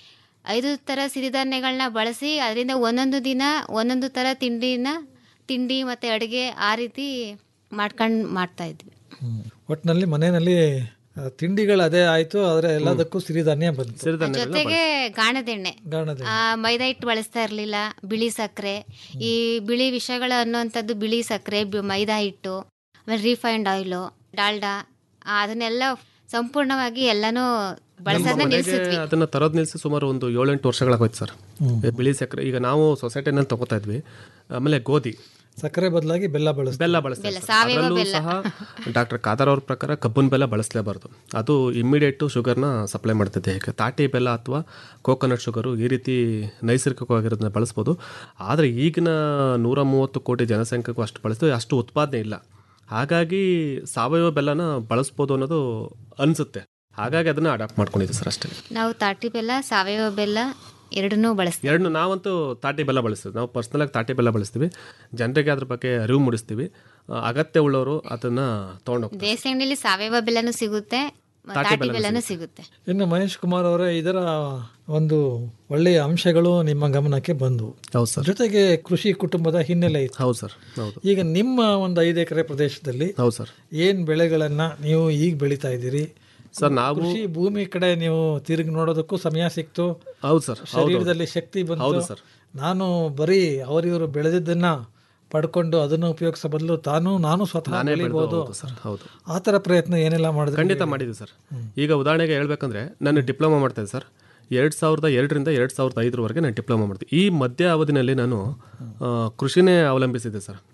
ಐದು ಥರ ಸಿರಿಧಾನ್ಯಗಳನ್ನ ಬಳಸಿ ಅದರಿಂದ ಒಂದೊಂದು ದಿನ ಒಂದೊಂದು ಥರ ತಿಂಡಿನ ತಿಂಡಿ ಮತ್ತು ಅಡುಗೆ ಆ ರೀತಿ ಮಾಡ್ಕೊಂಡು ಮಾಡ್ತಾ ಇದ್ವಿ ಒಟ್ಟಿನಲ್ಲಿ ಮನೆಯಲ್ಲಿ ಆ, ತಿಂಡಿಗಳು ಅದೇ ಆಯ್ತು ಆದ್ರೆ ಎಲ್ಲದಕ್ಕೂ ಸಿರಿಧಾನ್ಯ ಬಂತು ಜೊತೆಗೆ ಗಾಣದೆಣ್ಣೆ ಗಾಣದ ಆ, ಮೈದಾ ಹಿಟ್ಟು ಬಳಸ್ತಾ ಇರಲಿಲ್ಲ ಬಿಳಿ ಸಕ್ಕರೆ ಈ ಬಿಳಿ ವಿಷಗಳು ಅನ್ನುವಂಥದ್ದು ಬಿಳಿ ಸಕ್ಕರೆ ಬಿ- ಮೈದಾ ಹಿಟ್ಟು ಆಮೇಲೆ ರಿಫೈನ್ಡ್ ಆಯಿಲು ಡಾಲ್ಡಾ ಆ, ಅದನ್ನೆಲ್ಲ ಸಂಪೂರ್ಣವಾಗಿ ಎಲ್ಲನೂ ಬಳಸೋದನ್ನ ಮನೆಗೆ ನಿಲ್ಸಿದ್ವಿ ಅದನ್ನ ತರೋದ್ ನಿಲ್ಸಿ ಸುಮಾರು ಒಂದು ಏಳೆಂಟು ವರ್ಷಗಳಾಗೋಯ್ತು ಸರ್ ಬಿಳಿ ಸಕ್ಕರೆ ಈಗ ನಾವು ಸೊಸೈಟಿನಲ್ಲಿ ತಗೋತಾ ಇದ್ವಿ ಆಮೇಲೆ ಗೋಧಿ ಸಕ್ಕರೆ ಬದಲಾಗಿ ಬೆಲ್ಲ ಬಳಸ್ತಾರೆ ಬೆಲ್ಲ ಬಳಸ್ತಾರೆ ಬೆಲ್ಲ, ಸರ್. ಸಾವಯವ ಅದ್ರಲ್ಲೂ ಬೆಲ್ಲ. ಸಹ ಡಾಕ್ಟರ್ ಕಾದರ್ ಅವ್ರ ಪ್ರಕಾರ ಕಬ್ಬಿನ ಬೆಲ್ಲ ಬಳಸಲೇಬಾರ್ದು ಅದು ಇಮ್ಮಿಡಿಯೇಟು ಶುಗರ್ನ ಸಪ್ಲೈ ಮಾಡುತ್ತೆ ದೇಹಕ್ಕೆ ತಾಟಿ ಬೆಲ್ಲ ಅಥವಾ ಕೋಕೋನಟ್ ಶುಗರು ಈ ರೀತಿ ನೈಸರ್ಗಿಕವಾಗಿರೋದನ್ನ ಬಳಸ್ಬೋದು ಆದರೆ ಈಗಿನ ನೂರ ಮೂವತ್ತು ಕೋಟಿ ಜನಸಂಖ್ಯೆಗೂ ಅಷ್ಟು ಬಳಸ್ತೀವಿ ಅಷ್ಟು ಉತ್ಪಾದನೆ ಇಲ್ಲ ಹಾಗಾಗಿ ಸಾವಯವ ಬೆಲ್ಲನ ಬಳಸ್ಬೋದು ಅನ್ನೋದು ಅನಿಸುತ್ತೆ ಹಾಗಾಗಿ ಅದನ್ನ ಅಡಾಪ್ಟ್ ಮಾಡ್ಕೊಂಡಿದ್ದೆ ಸರ್ ಅಷ್ಟೇ ನಾವು ತಾಟಿ ಬೆಲ್ಲ ಸಾವಯವ ಬೆಲ್ಲ ಎರಡನ್ನೂ ಬಳಸ್ತೀವಿ ಎರಡು ನಾವಂತೂ ತಾಟಿ ಬೆಲ್ಲ ಬಳಸ್ತೀವಿ ನಾವು ಪರ್ಸ್ನಲಾಗಿ ತಾಟಿ ಬೆಲ್ಲ ಬಳಸ್ತೀವಿ ಜನರಿಗೆ ಅದ್ರ ಬಗ್ಗೆ ಅರಿವು ಮೂಡಿಸ್ತೀವಿ ಆ, ಅಗತ್ಯ ಉಳ್ಳವರು ಅದನ್ನ ತೊಗೊಂಡೋಗ್ತಾರೆ ದೇಸಿ ಅಂಗಡಿಲಿ ಸಾವಯವ ಬೆಲ್ಲನೂ ಸಿಗುತ್ತೆ ತಾಟಿ ತಾಟಿ ಬೆಲ್ಲನೂ ಬೆಲ್ಲನೂ ಸಿಗುತ್ತೆ ಇನ್ನು ಮಹೇಶ್ ಕುಮಾರ್ ಅವರೇ ಇದರ ಒಂದು ಒಳ್ಳೆಯ ಅಂಶಗಳು ನಿಮ್ಮ ಗಮನಕ್ಕೆ ಬಂದವು ಹೌದು ಸರ್ ಜೊತೆಗೆ ಕೃಷಿ ಕುಟುಂಬದ ಹಿನ್ನೆಲೆ ಇತ್ತು ಹೌದು ಸರ್ ಹೌದು ಈಗ ನಿಮ್ಮ ಒಂದು ಐದು ಎಕರೆ ಪ್ರದೇಶದಲ್ಲಿ ಹೌದು ಸರ್ ಏನ್ ಬೆಳೆಗಳನ್ನ ನೀವು ಈಗ ಬೆಳೀತಾ ಇದ್ದೀರಿ ಸರ್ ನಾವು ಕೃಷಿ ಭೂಮಿ ಕಡೆ ನೀವು ತಿರುಗಿ ನೋಡೋದಕ್ಕೂ ಸಮಯ ಸಿಕ್ತು ಹೌದು ಸರ್ ಹೌದು, ಹೌದು. ಶರೀರದಲ್ಲಿ ಶಕ್ತಿ ಬಂತು ಹೌದು ಸರ್. ನಾನು ಬರೀ ಅವರಿವರು ಬೆಳೆದಿದ್ದನ್ನ ಪಡ್ಕೊಂಡು ಅದನ್ನು ಉಪಯೋಗಿಸೋ ಬದಲು ತಾನು ನಾನು ಸ್ವತಃ ನಾನೇ ಬೆಳೆದು ಬೆಳಿಬಹುದು ಹೌದು ಸರ್ ಹೌದು ಆ ಥರ ಪ್ರಯತ್ನ ಏನೆಲ್ಲ ಮಾಡಿದ್ರೆ ಖಂಡಿತ ಮಾಡಿದ್ವಿ ಸರ್ ಈಗ ಉದಾಹರಣೆಗೆ ಹೇಳ್ಬೇಕಂದ್ರೆ ನಾನು ಡಿಪ್ಲೊಮಾ ಮಾಡ್ತಾ ಇದ್ದೆ ಸರ್ ಎರಡು ಸಾವಿರದ ಎರಡರಿಂದ ಎರಡು ಸಾವಿರದ ಐದರವರೆಗೆ ನಾನು ಡಿಪ್ಲೊಮಾ ಮಾಡ್ತೀನಿ ಈ ಮಧ್ಯ ಅವಧಿನಲ್ಲಿ ನಾನು ಆ, ಕೃಷಿನೇ ಅವಲಂಬಿಸಿದ್ದೆ ಸರ್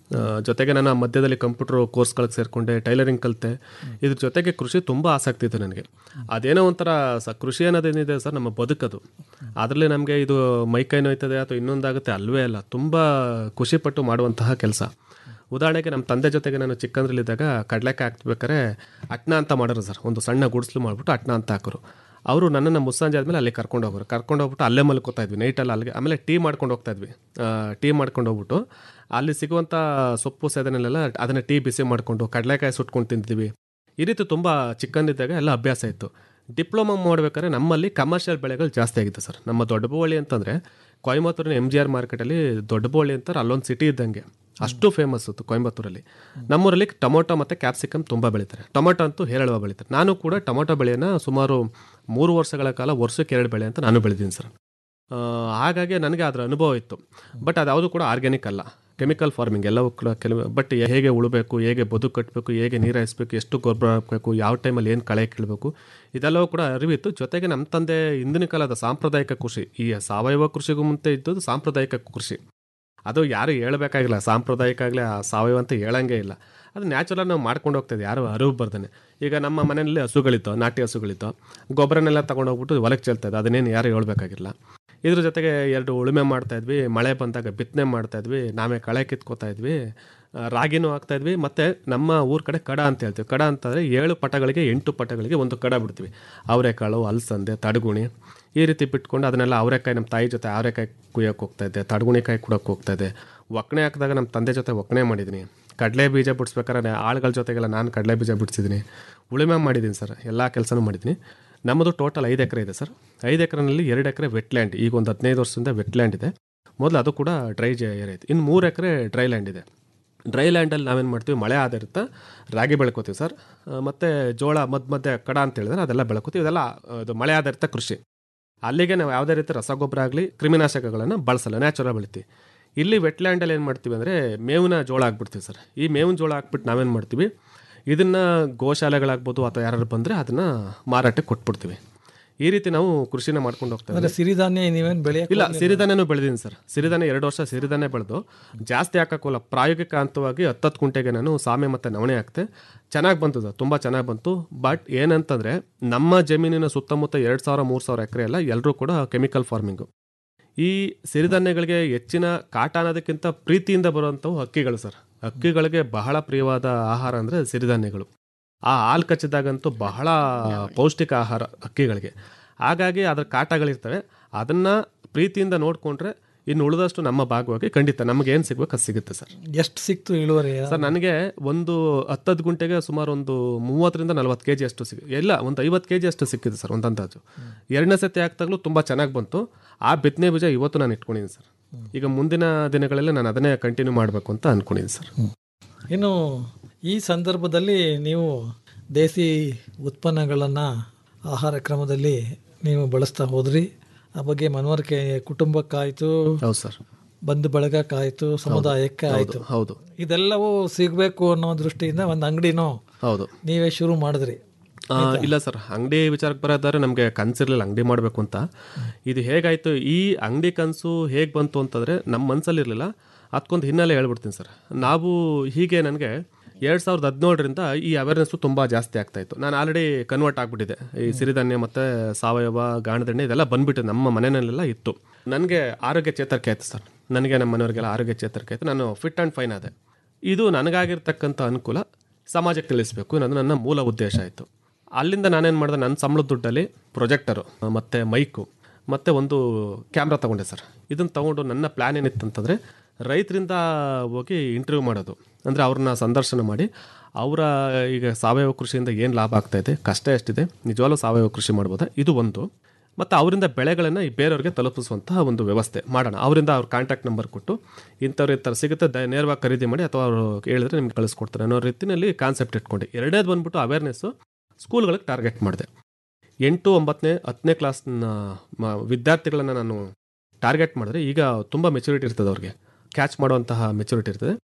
ಆ, ಜೊತೆಗೆ ನಾನು ಆ ಮಧ್ಯದಲ್ಲಿ ಕಂಪ್ಯೂಟರ್ ಕೋರ್ಸ್ಗಳಿಗೆ ಸೇರಿಕೊಂಡೆ ಟೈಲರಿಂಗ್ ಕಲಿತೆ ಇದ್ರ ಜೊತೆಗೆ ಕೃಷಿ ತುಂಬ ಆಸಕ್ತಿ ಇತ್ತು ನನಗೆ ಅದೇನೋ ಒಂಥರ ಸ ಕೃಷಿ ಅನ್ನೋದೇನಿದೆ ಸರ್ ನಮ್ಮ ಬದುಕದು ಅದರಲ್ಲಿ ನಮಗೆ ಇದು ಮೈಕೈ ನೋಯ್ತದೆ ಅಥವಾ ಇನ್ನೊಂದಾಗುತ್ತೆ ಅಲ್ವೇ ಅಲ್ಲ ತುಂಬ ಖುಷಿಪಟ್ಟು ಮಾಡುವಂತಹ ಕೆಲಸ ಉದಾಹರಣೆಗೆ ನಮ್ಮ ತಂದೆ ಜೊತೆಗೆ ನಾನು ಚಿಕ್ಕಂದ್ರಲ್ಲಿದ್ದಾಗ ಕಡಲೆಕಾಯಿ ಹಾಕ್ಬೇಕಾದ್ರೆ ಅಟ್ನ ಅಂತ ಮಾಡೋರು ಸರ್ ಒಂದು ಸಣ್ಣ ಗುಡಿಸ್ಲು ಮಾಡಿಬಿಟ್ಟು ಅಟ್ನ ಅಂತ ಹಾಕೋರು ಅವರು ನನ್ನನ್ನು ಮುಸ್ಸಂಜೆ ಆದಮೇಲೆ ಅಲ್ಲಿ ಕರ್ಕೊಂಡು ಹೋಗೋರು ಕರ್ಕೊಂಡು ಹೋಗ್ಬಿಟ್ಟು ಅಲ್ಲೇ ಮಲ್ಕೋತಾ ಇದ್ವಿ ನೈಟಲ್ಲಿ ಅಲ್ಲಿಗೆ ಆಮೇಲೆ ಟೀ ಮಾಡ್ಕೊಂಡು ಹೋಗ್ತಾ ಇದ್ವಿ ಆ, ಟೀ ಮಾಡ್ಕೊಂಡು ಹೋಗ್ಬಿಟ್ಟು ಅಲ್ಲಿ ಸಿಗುವಂಥ ಸೊಪ್ಪು ಸೇದನೆಲ್ಲ ಅದನ್ನು ಟೀ ಬಿಸಿ ಮಾಡಿಕೊಂಡು ಕಡಲೆಕಾಯಿ ಸುಟ್ಕೊಂಡು ತಿಂತಿದ್ವಿ ಈ ರೀತಿ ತುಂಬ ಚಿಕ್ಕಂದಿದ್ದಾಗ ಎಲ್ಲ ಅಭ್ಯಾಸ ಇತ್ತು ಡಿಪ್ಲೊಮಾ ಮಾಡ್ಬೇಕಾದ್ರೆ ನಮ್ಮಲ್ಲಿ ಕಮರ್ಷಿಯಲ್ ಬೆಳೆಗಳು ಜಾಸ್ತಿ ಆಗಿತ್ತು ಸರ್ ನಮ್ಮ ದೊಡ್ಡಬಳ್ಳಾಳಿ ಅಂತಂದರೆ ಕೊಯಮತ್ತೂರಿನ ಎಮ್ ಜಿ ಆರ್ ಮಾರ್ಕೆಟಲ್ಲಿ ದೊಡ್ಡಬಳ್ಳಾಳಿ ಅಂತಾರೆ ಅಲ್ಲೊಂದು ಸಿಟಿ ಇದ್ದಂಗೆ ಅಷ್ಟು ಫೇಮಸ್ ಇತ್ತು ಕೊಯಂಬತ್ತೂರಲ್ಲಿ ನಮ್ಮೂರಲ್ಲಿ ಟೊಮೊಟೊ ಮತ್ತು ಕ್ಯಾಪ್ಸಿಕಮ್ ತುಂಬ ಬೆಳೀತಾರೆ ಟೊಮೊಟೊ ಅಂತೂ ಹೇರಳವಾಗಿ ಬೆಳೀತಾರೆ ನಾನು ಕೂಡ ಟೊಮೊಟೊ ಬೆಳೆಯನ್ನು ಸುಮಾರು ಮೂರು ವರ್ಷಗಳ ಕಾಲ ವರ್ಷಕ್ಕೆ ಎರಡು ಬೆಳೆ ಅಂತ ನಾನು ಬೆಳೆದೀನಿ ಸರ್ ಆ, ಹಾಗಾಗಿ ನನಗೆ ಅದರ ಅನುಭವ ಇತ್ತು ಬಟ್ ಅದ್ಯಾವುದು ಕೂಡ ಆರ್ಗ್ಯಾನಿಕ್ ಅಲ್ಲ ಕೆಮಿಕಲ್ ಫಾರ್ಮಿಂಗ್ ಎಲ್ಲವೂ ಕೂಡ ಕೆಲವು ಬಟ್ ಹೇಗೆ ಉಳಬೇಕು ಹೇಗೆ ಬದುಕು ಕಟ್ಟಬೇಕು ಹೇಗೆ ನೀರು ಹಾಯಿಸ್ಬೇಕು ಎಷ್ಟು ಗೊಬ್ಬರ ಹಾಕಬೇಕು ಯಾವ ಟೈಮಲ್ಲಿ ಏನು ಕಳೆ ಕೀಳಬೇಕು ಇದೆಲ್ಲವೂ ಕೂಡ ಅರಿವಿತ್ತು ಜೊತೆಗೆ ನಮ್ಮ ತಂದೆ ಹಿಂದಿನ ಕಾಲದ ಸಾಂಪ್ರದಾಯಿಕ ಕೃಷಿ ಈ ಸಾವಯವ ಕೃಷಿಗೂ ಮುಂದೆ ಇದ್ದದ್ದು ಸಾಂಪ್ರದಾಯಿಕ ಕೃಷಿ ಅದು ಯಾರು ಹೇಳ್ಬೇಕಾಗಿಲ್ಲ ಸಾಂಪ್ರದಾಯಿಕ ಆಗಲಿ ಆ ಸಾವಯವ ಅಂತ ಹೇಳಂಗೇ ಇಲ್ಲ ಅದು ನ್ಯಾಚುರಲ್ ನಾವು ಮಾಡ್ಕೊಂಡು ಹೋಗ್ತಾ ಇದ್ದೀವಿ ಯಾರು ಅರಿವು ಬರ್ದೇನೆ ಈಗ ನಮ್ಮ ಮನೆಯಲ್ಲಿ ಹಸುಗಳಿತ್ತು ನಾಟಿ ಹಸುಗಳಿತ್ತು ಗೊಬ್ಬರನೆಲ್ಲ ತಗೊಂಡೋಗ್ಬಿಟ್ಟು ಹೊಲಕ್ಕೆ ಚೆಲ್ತಾ ಇದ್ದೆ ಅದನ್ನೇನು ಯಾರು ಹೇಳ್ಬೇಕಾಗಿಲ್ಲ ಇದ್ರ ಜೊತೆಗೆ ಎರಡು ಉಳುಮೆ ಮಾಡ್ತಾ ಇದ್ವಿ ಮಳೆ ಬಂದಾಗ ಬಿತ್ತನೆ ಮಾಡ್ತಾ ಇದ್ವಿ ನಾವೇ ಕಳೆ ಕಿತ್ಕೋತಾ ಇದ್ವಿ ಆ, ರಾಗಿನೂ ಹಾಕ್ತಾ ಇದ್ವಿ ಮತ್ತು ನಮ್ಮ ಊರ ಕಡೆ ಕಡ ಅಂತ ಹೇಳ್ತೀವಿ ಕಡ ಅಂತಂದರೆ ಏಳು ಪಟಗಳಿಗೆ ಎಂಟು ಪಟಗಳಿಗೆ ಒಂದು ಕಡ ಬಿಡ್ತೀವಿ ಅವರೆಕಾಳು ಅಲಸಂದೆ ತಡಗುಣಿ ಈ ರೀತಿ ಬಿಟ್ಕೊಂಡು ಅದನ್ನೆಲ್ಲ ಅವರೆಕಾಯಿ ನಮ್ಮ ತಾಯಿ ಜೊತೆ ಅವರೆಕಾಯಿ ಕುಯ್ಯೋಕೆ ಹೋಗ್ತಾ ಇದ್ದೆ ತಡಗುಣಿಕಾಯಿ ಕುಡೋಕೆ ಹೋಗ್ತಾ ಇದ್ದೆ ಒಕ್ಕಣೆ ಹಾಕಿದಾಗ ನಮ್ಮ ತಂದೆ ಜೊತೆ ಒಕ್ಕಣೆ ಮಾಡಿದ್ದೀನಿ ಕಡಲೆ ಬೀಜ ಬಿಡಿಸ್ಬೇಕಾದ್ರೆ ಆಳುಗಳ ಜೊತೆಗೆಲ್ಲ ನಾನು ಕಡಲೆ ಬೀಜ ಬಿಡಿಸಿದ್ದೀನಿ ಉಳುಮೆ ಮಾಡಿದ್ದೀನಿ ಸರ್ ಎಲ್ಲ ಕೆಲಸನೂ ಮಾಡಿದ್ದೀನಿ ನಮ್ಮದು ಟೋಟಲ್ ಐದು ಎಕರೆ ಇದೆ ಸರ್ ಐದು ಎಕರೆನಲ್ಲಿ ಎರಡು ಎಕರೆ ವೆಟ್ಲ್ಯಾಂಡ್ ಈಗ ಒಂದು ಹದಿನೈದು ವರ್ಷದಿಂದ ವೆಟ್ಲ್ಯಾಂಡ್ ಇದೆ ಮೊದಲು ಅದು ಕೂಡ ಡ್ರೈ ಏರಿಯಾ ಇತ್ತು ಇನ್ನು ಮೂರು ಎಕರೆ ಡ್ರೈ ಲ್ಯಾಂಡ್ ಇದೆ ಡ್ರೈ ಲ್ಯಾಂಡಲ್ಲಿ ನಾವೇನು ಮಾಡ್ತೀವಿ ಮಳೆ ಆಧಾರಿತ ರಾಗಿ ಬೆಳ್ಕೊತೀವಿ ಸರ್ ಮತ್ತು ಜೋಳ ಮಧ್ಯ ಮಧ್ಯೆ ಕಡ ಅಂತ ಹೇಳಿದ್ರೆ ಅದೆಲ್ಲ ಬೆಳ್ಕೊತೀವಿ ಇದೆಲ್ಲ ಆ, ಇದು ಮಳೆ ಆಧಾರಿತ ಕೃಷಿ ಅಲ್ಲಿಗೆ ನಾವು ಯಾವುದೇ ರೀತಿ ರಸಗೊಬ್ಬರ ಆಗಲಿ ಕ್ರಿಮಿನಾಶಕಗಳನ್ನು ಬಳಸಲ್ಲ ನ್ಯಾಚುರಲ್ ಬೆಳಿತೀವಿ ಇಲ್ಲಿ ವೆಟ್ಲ್ಯಾಂಡಲ್ಲಿ ಏನು ಮಾಡ್ತೀವಿ ಅಂದರೆ ಮೇವಿನ ಜೋಳ ಹಾಕ್ಬಿಡ್ತೀವಿ ಸರ್ ಈ ಮೇವಿನ ಜೋಳ ಹಾಕ್ಬಿಟ್ಟು ನಾವೇನು ಮಾಡ್ತೀವಿ ಇದನ್ನು ಗೋಶಾಲೆಗಳಾಗ್ಬೋದು ಅಥವಾ ಯಾರು ಬಂದರೆ ಅದನ್ನು ಮಾರಾಟಕ್ಕೆ ಕೊಟ್ಬಿಡ್ತೀವಿ ಈ ರೀತಿ ನಾವು ಕೃಷಿನ ಮಾಡ್ಕೊಂಡು ಹೋಗ್ತಾ ಅಂದ್ರೆ ಇದ್ದೀವಿ. ಸಿರಿಧಾನ್ಯ ನೀವೇನು ಬೆಳೆಯ ಇಲ್ಲ ಸಿರಿಧಾನ್ಯನೂ ಬೆಳೆದೀನಿ ಸರ್ ಸಿರಿಧಾನ್ಯ ಎರಡು ವರ್ಷ ಸಿರಿಧಾನ್ಯ ಬೆಳೆದು ಜಾಸ್ತಿ ಹಾಕೋಲ್ಲ ಪ್ರಾಯೋಗಿಕ ಹಂತವಾಗಿ ಹತ್ತತ್ತು ಕುಂಟೆಗೆ ನಾನು ಸಾಮೆ ಮತ್ತು ನವಣೆ ಹಾಕ್ತೆ ಚೆನ್ನಾಗಿ ಬಂತು ಸರ್ ತುಂಬ ಚೆನ್ನಾಗಿ ಬಂತು ಬಟ್ ಏನಂತಂದರೆ ನಮ್ಮ ಜಮೀನಿನ ಸುತ್ತಮುತ್ತ ಎರಡು ಸಾವಿರ ಮೂರು ಸಾವಿರ ಎಕರೆ ಎಲ್ಲ ಎಲ್ಲರೂ ಕೂಡ ಕೆಮಿಕಲ್ ಫಾರ್ಮಿಂಗು ಈ ಸಿರಿಧಾನ್ಯಗಳಿಗೆ ಹೆಚ್ಚಿನ ಕಾಟ ಅನ್ನೋದಕ್ಕಿಂತ ಪ್ರೀತಿಯಿಂದ ಬರುವಂಥವು ಹಕ್ಕಿಗಳು ಸರ್ ಹಕ್ಕಿಗಳಿಗೆ ಬಹಳ ಪ್ರಿಯವಾದ ಆಹಾರ ಅಂದರೆ ಸಿರಿಧಾನ್ಯಗಳು ಆ ಹಾಲು ಕಚ್ಚಿದಾಗಂತೂ ಬಹಳ ಪೌಷ್ಟಿಕ ಆಹಾರ ಹಕ್ಕಿಗಳಿಗೆ ಹಾಗಾಗಿ ಅದರ ಕಾಟಗಳಿರ್ತವೆ ಅದನ್ನು ಪ್ರೀತಿಯಿಂದ ನೋಡಿಕೊಂಡ್ರೆ ಇನ್ನು ಉಳಿದಷ್ಟು ನಮ್ಮ ಭಾಗವಾಗಿ ಖಂಡಿತ ನಮಗೆ ಏನು ಸಿಗ್ಬೇಕು ಅದು ಸಿಗುತ್ತೆ ಸರ್ ಎಷ್ಟು ಸಿಕ್ತು ಇಳುವರಿ ಸರ್ ನನಗೆ ಒಂದು ಹತ್ತತ್ತು ಗುಂಟೆಗೆ ಸುಮಾರು ಒಂದು ಮೂವತ್ತರಿಂದ ನಲ್ವತ್ತು ಕೆ ಜಿ ಅಷ್ಟು ಸಿಗ ಎಲ್ಲ ಒಂದು ಐವತ್ತು ಕೆ ಜಿ ಅಷ್ಟು ಸಿಕ್ಕಿದೆ ಸರ್ ಒಂದು ಅಂದಾಜು ಎರಡನೇ ಸತಿ ಹಾಕ್ದಾಗಲೂ ತುಂಬ ಚೆನ್ನಾಗಿ ಬಂತು ಆ ಬಿತ್ತನೆ ಬೀಜ ಇವತ್ತು ನಾನು ಇಟ್ಕೊಂಡಿದ್ದೀನಿ ಸರ್ ಈಗ ಮುಂದಿನ ದಿನಗಳಲ್ಲಿ ನಾನು ಅದನ್ನೇ ಕಂಟಿನ್ಯೂ ಮಾಡಬೇಕು ಅಂತ ಅಂದ್ಕೊಂಡಿದ್ದೀನಿ ಸರ್ ಇನ್ನು ಈ ಸಂದರ್ಭದಲ್ಲಿ ನೀವು ದೇಸಿ ಉತ್ಪನ್ನಗಳನ್ನು ಆಹಾರ ಕ್ರಮದಲ್ಲಿ ನೀವು ಬಳಸ್ತಾ ಹೋದ್ರಿ ಆ ಬಗ್ಗೆ ಮನವರಿಕೆ ಕುಟುಂಬಕ್ಕಾಯ್ತು ಹೌದು ಸರ್ ಬಂಧು ಬಳಗಕ್ಕಾಯ್ತು ಸಮುದಾಯಕ್ಕೆ ಹೌದು, ಆಯ್ತು ಹೌದು ಇದೆಲ್ಲವೂ ಸಿಗಬೇಕು ಅನ್ನೋ ದೃಷ್ಟಿಯಿಂದ ಒಂದು ಅಂಗಡಿನೂ ಹೌದು ನೀವೇ ಶುರು ಮಾಡಿದ್ರಿ ಆ, ಇಲ್ಲ ಸರ್ ಅಂಗಡಿ ವಿಚಾರಕ್ಕೆ ಬರೋದಾದ್ರೆ ನಮಗೆ ಕನಸಿರಲಿಲ್ಲ ಅಂಗಡಿ ಮಾಡಬೇಕು ಅಂತ ಇದು ಹೇಗಾಯಿತು ಈ ಅಂಗಡಿ ಕನಸು ಹೇಗೆ ಬಂತು ಅಂತಂದರೆ ನಮ್ಮ ಮನಸ್ಸಲ್ಲಿರಲಿಲ್ಲ ಅದಕ್ಕೊಂದು ಹಿನ್ನೆಲೆ ಹೇಳ್ಬಿಡ್ತೀನಿ ಸರ್ ನಾವು ಹೀಗೆ ನನಗೆ ಎರಡು ಸಾವಿರದ ಹದಿನೇಳರಿಂದ ಈ ಅವೇರ್ನೆಸ್ಸು ತುಂಬ ಜಾಸ್ತಿ ಆಗ್ತಾ ಇತ್ತು ನಾನು ಆಲ್ರೆಡಿ ಕನ್ವರ್ಟ್ ಆಗಿಬಿಟ್ಟಿದೆ ಈ ಸಿರಿಧಾನ್ಯ ಮತ್ತು ಸಾವಯವ ಗಾಣದೆಣ್ಣೆ ಇದೆಲ್ಲ ಬಂದ್ಬಿಟ್ಟಿದೆ ನಮ್ಮ ಮನೆಯಲ್ಲೆಲ್ಲ ಇತ್ತು ನನಗೆ ಆರೋಗ್ಯ ಚೇತರಿಕೆ ಆಯಿತು ಸರ್ ನನಗೆ ನಮ್ಮ ಮನೆಯವರಿಗೆಲ್ಲ ಆರೋಗ್ಯ ಚೇತರಿಕೆ ಆಯಿತು ನಾನು ಫಿಟ್ ಆ್ಯಂಡ್ ಫೈನ್ ಆದೆ ಇದು ನನಗಾಗಿರ್ತಕ್ಕಂಥ ಅನುಕೂಲ ಸಮಾಜಕ್ಕೆ ತಿಳಿಸ್ಬೇಕು ಅನ್ನೋದು ನನ್ನ ಮೂಲ ಉದ್ದೇಶ ಆಯಿತು ಅಲ್ಲಿಂದ ನಾನೇನು ಮಾಡಿದೆ ನನ್ನ ಸಂಬಳದ ದುಡ್ಡಲ್ಲಿ ಪ್ರೊಜೆಕ್ಟರು ಮತ್ತು ಮೈಕು ಮತ್ತು ಒಂದು ಕ್ಯಾಮ್ರಾ ತೊಗೊಂಡೆ ಸರ್ ಇದನ್ನು ತೊಗೊಂಡು ನನ್ನ ಪ್ಲ್ಯಾನ್ ಏನಿತ್ತು ಅಂತಂದರೆ ರೈತರಿಂದ ಹೋಗಿ ಇಂಟರ್ವ್ಯೂ ಮಾಡೋದು ಅಂದರೆ ಅವ್ರನ್ನ ಸಂದರ್ಶನ ಮಾಡಿ ಅವರ ಈಗ ಸಾವಯವ ಕೃಷಿಯಿಂದ ಏನು ಲಾಭ ಆಗ್ತಾ ಇದೆ ಕಷ್ಟ ಎಷ್ಟಿದೆ ನಿಜವಾಗ್ಲೂ ಸಾವಯವ ಕೃಷಿ ಮಾಡ್ಬೋದಾ ಇದು ಒಂದು ಮತ್ತು ಅವರಿಂದ ಬೆಳೆಗಳನ್ನು ಈ ಬೇರೆಯವ್ರಿಗೆ ತಲುಪಿಸುವಂತಹ ಒಂದು ವ್ಯವಸ್ಥೆ ಮಾಡೋಣ ಅವರಿಂದ ಅವ್ರ ಕಾಂಟ್ಯಾಕ್ಟ್ ನಂಬರ್ ಕೊಟ್ಟು ಇಂಥವ್ರು ಈ ಥರ ಸಿಗುತ್ತೆ ದ ನೇರವಾಗಿ ಖರೀದಿ ಮಾಡಿ ಅಥವಾ ಅವರು ಹೇಳಿದ್ರೆ ನಿಮ್ಗೆ ಕಳಿಸ್ಕೊಡ್ತಾರೆ ಅನ್ನೋ ರೀತಿಯಲ್ಲಿ ಕಾನ್ಸೆಪ್ಟ್ ಇಟ್ಕೊಂಡೆ ಎರಡನೇದು ಬಂದ್ಬಿಟ್ಟು ಅವೇರ್ನೆಸ್ಸು ಸ್ಕೂಲ್ಗಳಿಗೆ ಟಾರ್ಗೆಟ್ ಮಾಡಿದೆ ಎಂಟು ಒಂಬತ್ತನೇ ಹತ್ತನೇ ಕ್ಲಾಸ್ನ ವಿದ್ಯಾರ್ಥಿಗಳನ್ನು ನಾನು ಟಾರ್ಗೆಟ್ ಮಾಡಿದ್ರೆ ಈಗ ತುಂಬ ಮೆಚುರಿಟಿ ಇರ್ತದೆ ಅವ್ರಿಗೆ ಕ್ಯಾಚ್ ಮಾಡುವಂತಹ ಮೆಚುರಿಟಿ ಇರ್ತದೆ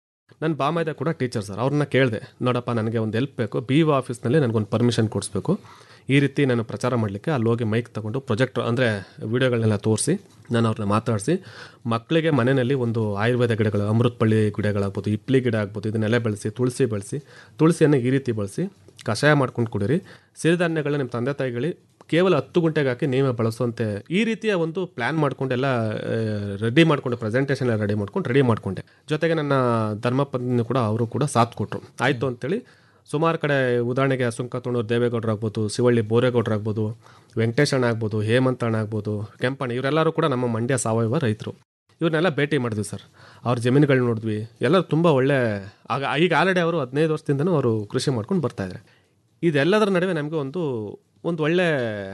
ನನ್ನ ಬಾಮೈದ ಕೂಡ ಟೀಚರ್ ಸರ್ ಅವ್ರನ್ನ ಕೇಳಿದೆ ನೋಡಪ್ಪ ನನಗೆ ಒಂದು ಹೆಲ್ಪ್ ಬೇಕು ಬಿ ಒ ಆಫೀಸ್ನಲ್ಲಿ ನನಗೊಂದು ಪರ್ಮಿಷನ್ ಕೊಡಿಸ್ಬೇಕು ಈ ರೀತಿ ನಾನು ಪ್ರಚಾರ ಮಾಡಲಿಕ್ಕೆ ಅಲ್ಲಿ ಹೋಗಿ ಮೈಕ್ ತಗೊಂಡು ಪ್ರೊಜೆಕ್ಟರ್ ಅಂದರೆ ವಿಡಿಯೋಗಳನ್ನೆಲ್ಲ ತೋರಿಸಿ ನಾನು ಅವ್ರನ್ನ ಮಾತಾಡಿಸಿ ಮಕ್ಕಳಿಗೆ ಮನೆಯಲ್ಲಿ ಒಂದು ಆಯುರ್ವೇದ ಗಿಡಗಳು ಅಮೃತಪಳ್ಳಿ ಗಿಡಗಳಾಗ್ಬೋದು ಇಪ್ಲಿ ಗಿಡ ಆಗ್ಬೋದು ಇದನ್ನೆಲ್ಲ ಬೆಳೆಸಿ ತುಳಸಿ ಬೆಳೆಸಿ ತುಳಸಿಯನ್ನು ಈ ರೀತಿ ಬಳಸಿ ಕಷಾಯ ಮಾಡ್ಕೊಂಡು ಕುಡೀರಿ ಸಿರಿಧಾನ್ಯಗಳನ್ನ ನಿಮ್ಮ ತಂದೆ ತಾಯಿಗಳಿ ಕೇವಲ ಹತ್ತು ಗಂಟೆಗೆ ಹಾಕಿ ನೀವೇ ಬಳಸುವಂತೆ ಈ ರೀತಿಯ ಒಂದು ಪ್ಲ್ಯಾನ್ ಮಾಡ್ಕೊಂಡೆಲ್ಲ ರೆಡಿ ಮಾಡ್ಕೊಂಡು ಪ್ರೆಸೆಂಟೇಷನ್ ಎಲ್ಲ ರೆಡಿ ಮಾಡ್ಕೊಂಡು ರೆಡಿ ಮಾಡ್ಕೊಂಡೆ ಜೊತೆಗೆ ನನ್ನ ಧರ್ಮಪತ್ನಿ ಕೂಡ ಅವರು ಕೂಡ ಸಾಥ್ ಕೊಟ್ಟರು ಆಯಿತು ಅಂತೇಳಿ ಸುಮಾರು ಕಡೆ ಉದಾಹರಣೆಗೆ ಸುಂಕತೋಣೂರು ದೇವೇಗೌಡರು ಆಗ್ಬೋದು ಶಿವಳ್ಳಿ ಬೋರೇಗೌಡರು ಆಗ್ಬೋದು ವೆಂಕಟೇಶಣ್ಣ ಆಗ್ಬೋದು ಹೇಮಂತಣ್ಣ ಆಗ್ಬೋದು ಕೆಂಪಣ್ಣ ಇವರೆಲ್ಲರೂ ಕೂಡ ನಮ್ಮ ಮಂಡ್ಯ ಸಾವಯವ ರೈತರು ಇವ್ರನ್ನೆಲ್ಲ ಭೇಟಿ ಮಾಡಿದ್ವಿ ಸರ್ ಅವ್ರ ಜಮೀನುಗಳು ನೋಡಿದ್ವಿ ಎಲ್ಲರೂ ತುಂಬ ಒಳ್ಳೆ ಆಗ ಈಗ ಆಲ್ರೆಡಿ ಅವರು ಹದಿನೈದು ವರ್ಷದಿಂದನೂ ಅವರು ಕೃಷಿ ಮಾಡ್ಕೊಂಡು ಬರ್ತಾಯಿದ್ದಾರೆ ಇದೆಲ್ಲದರ ನಡುವೆ ನಮಗೆ ಒಂದು ಒಂದು ಒಳ್ಳೆ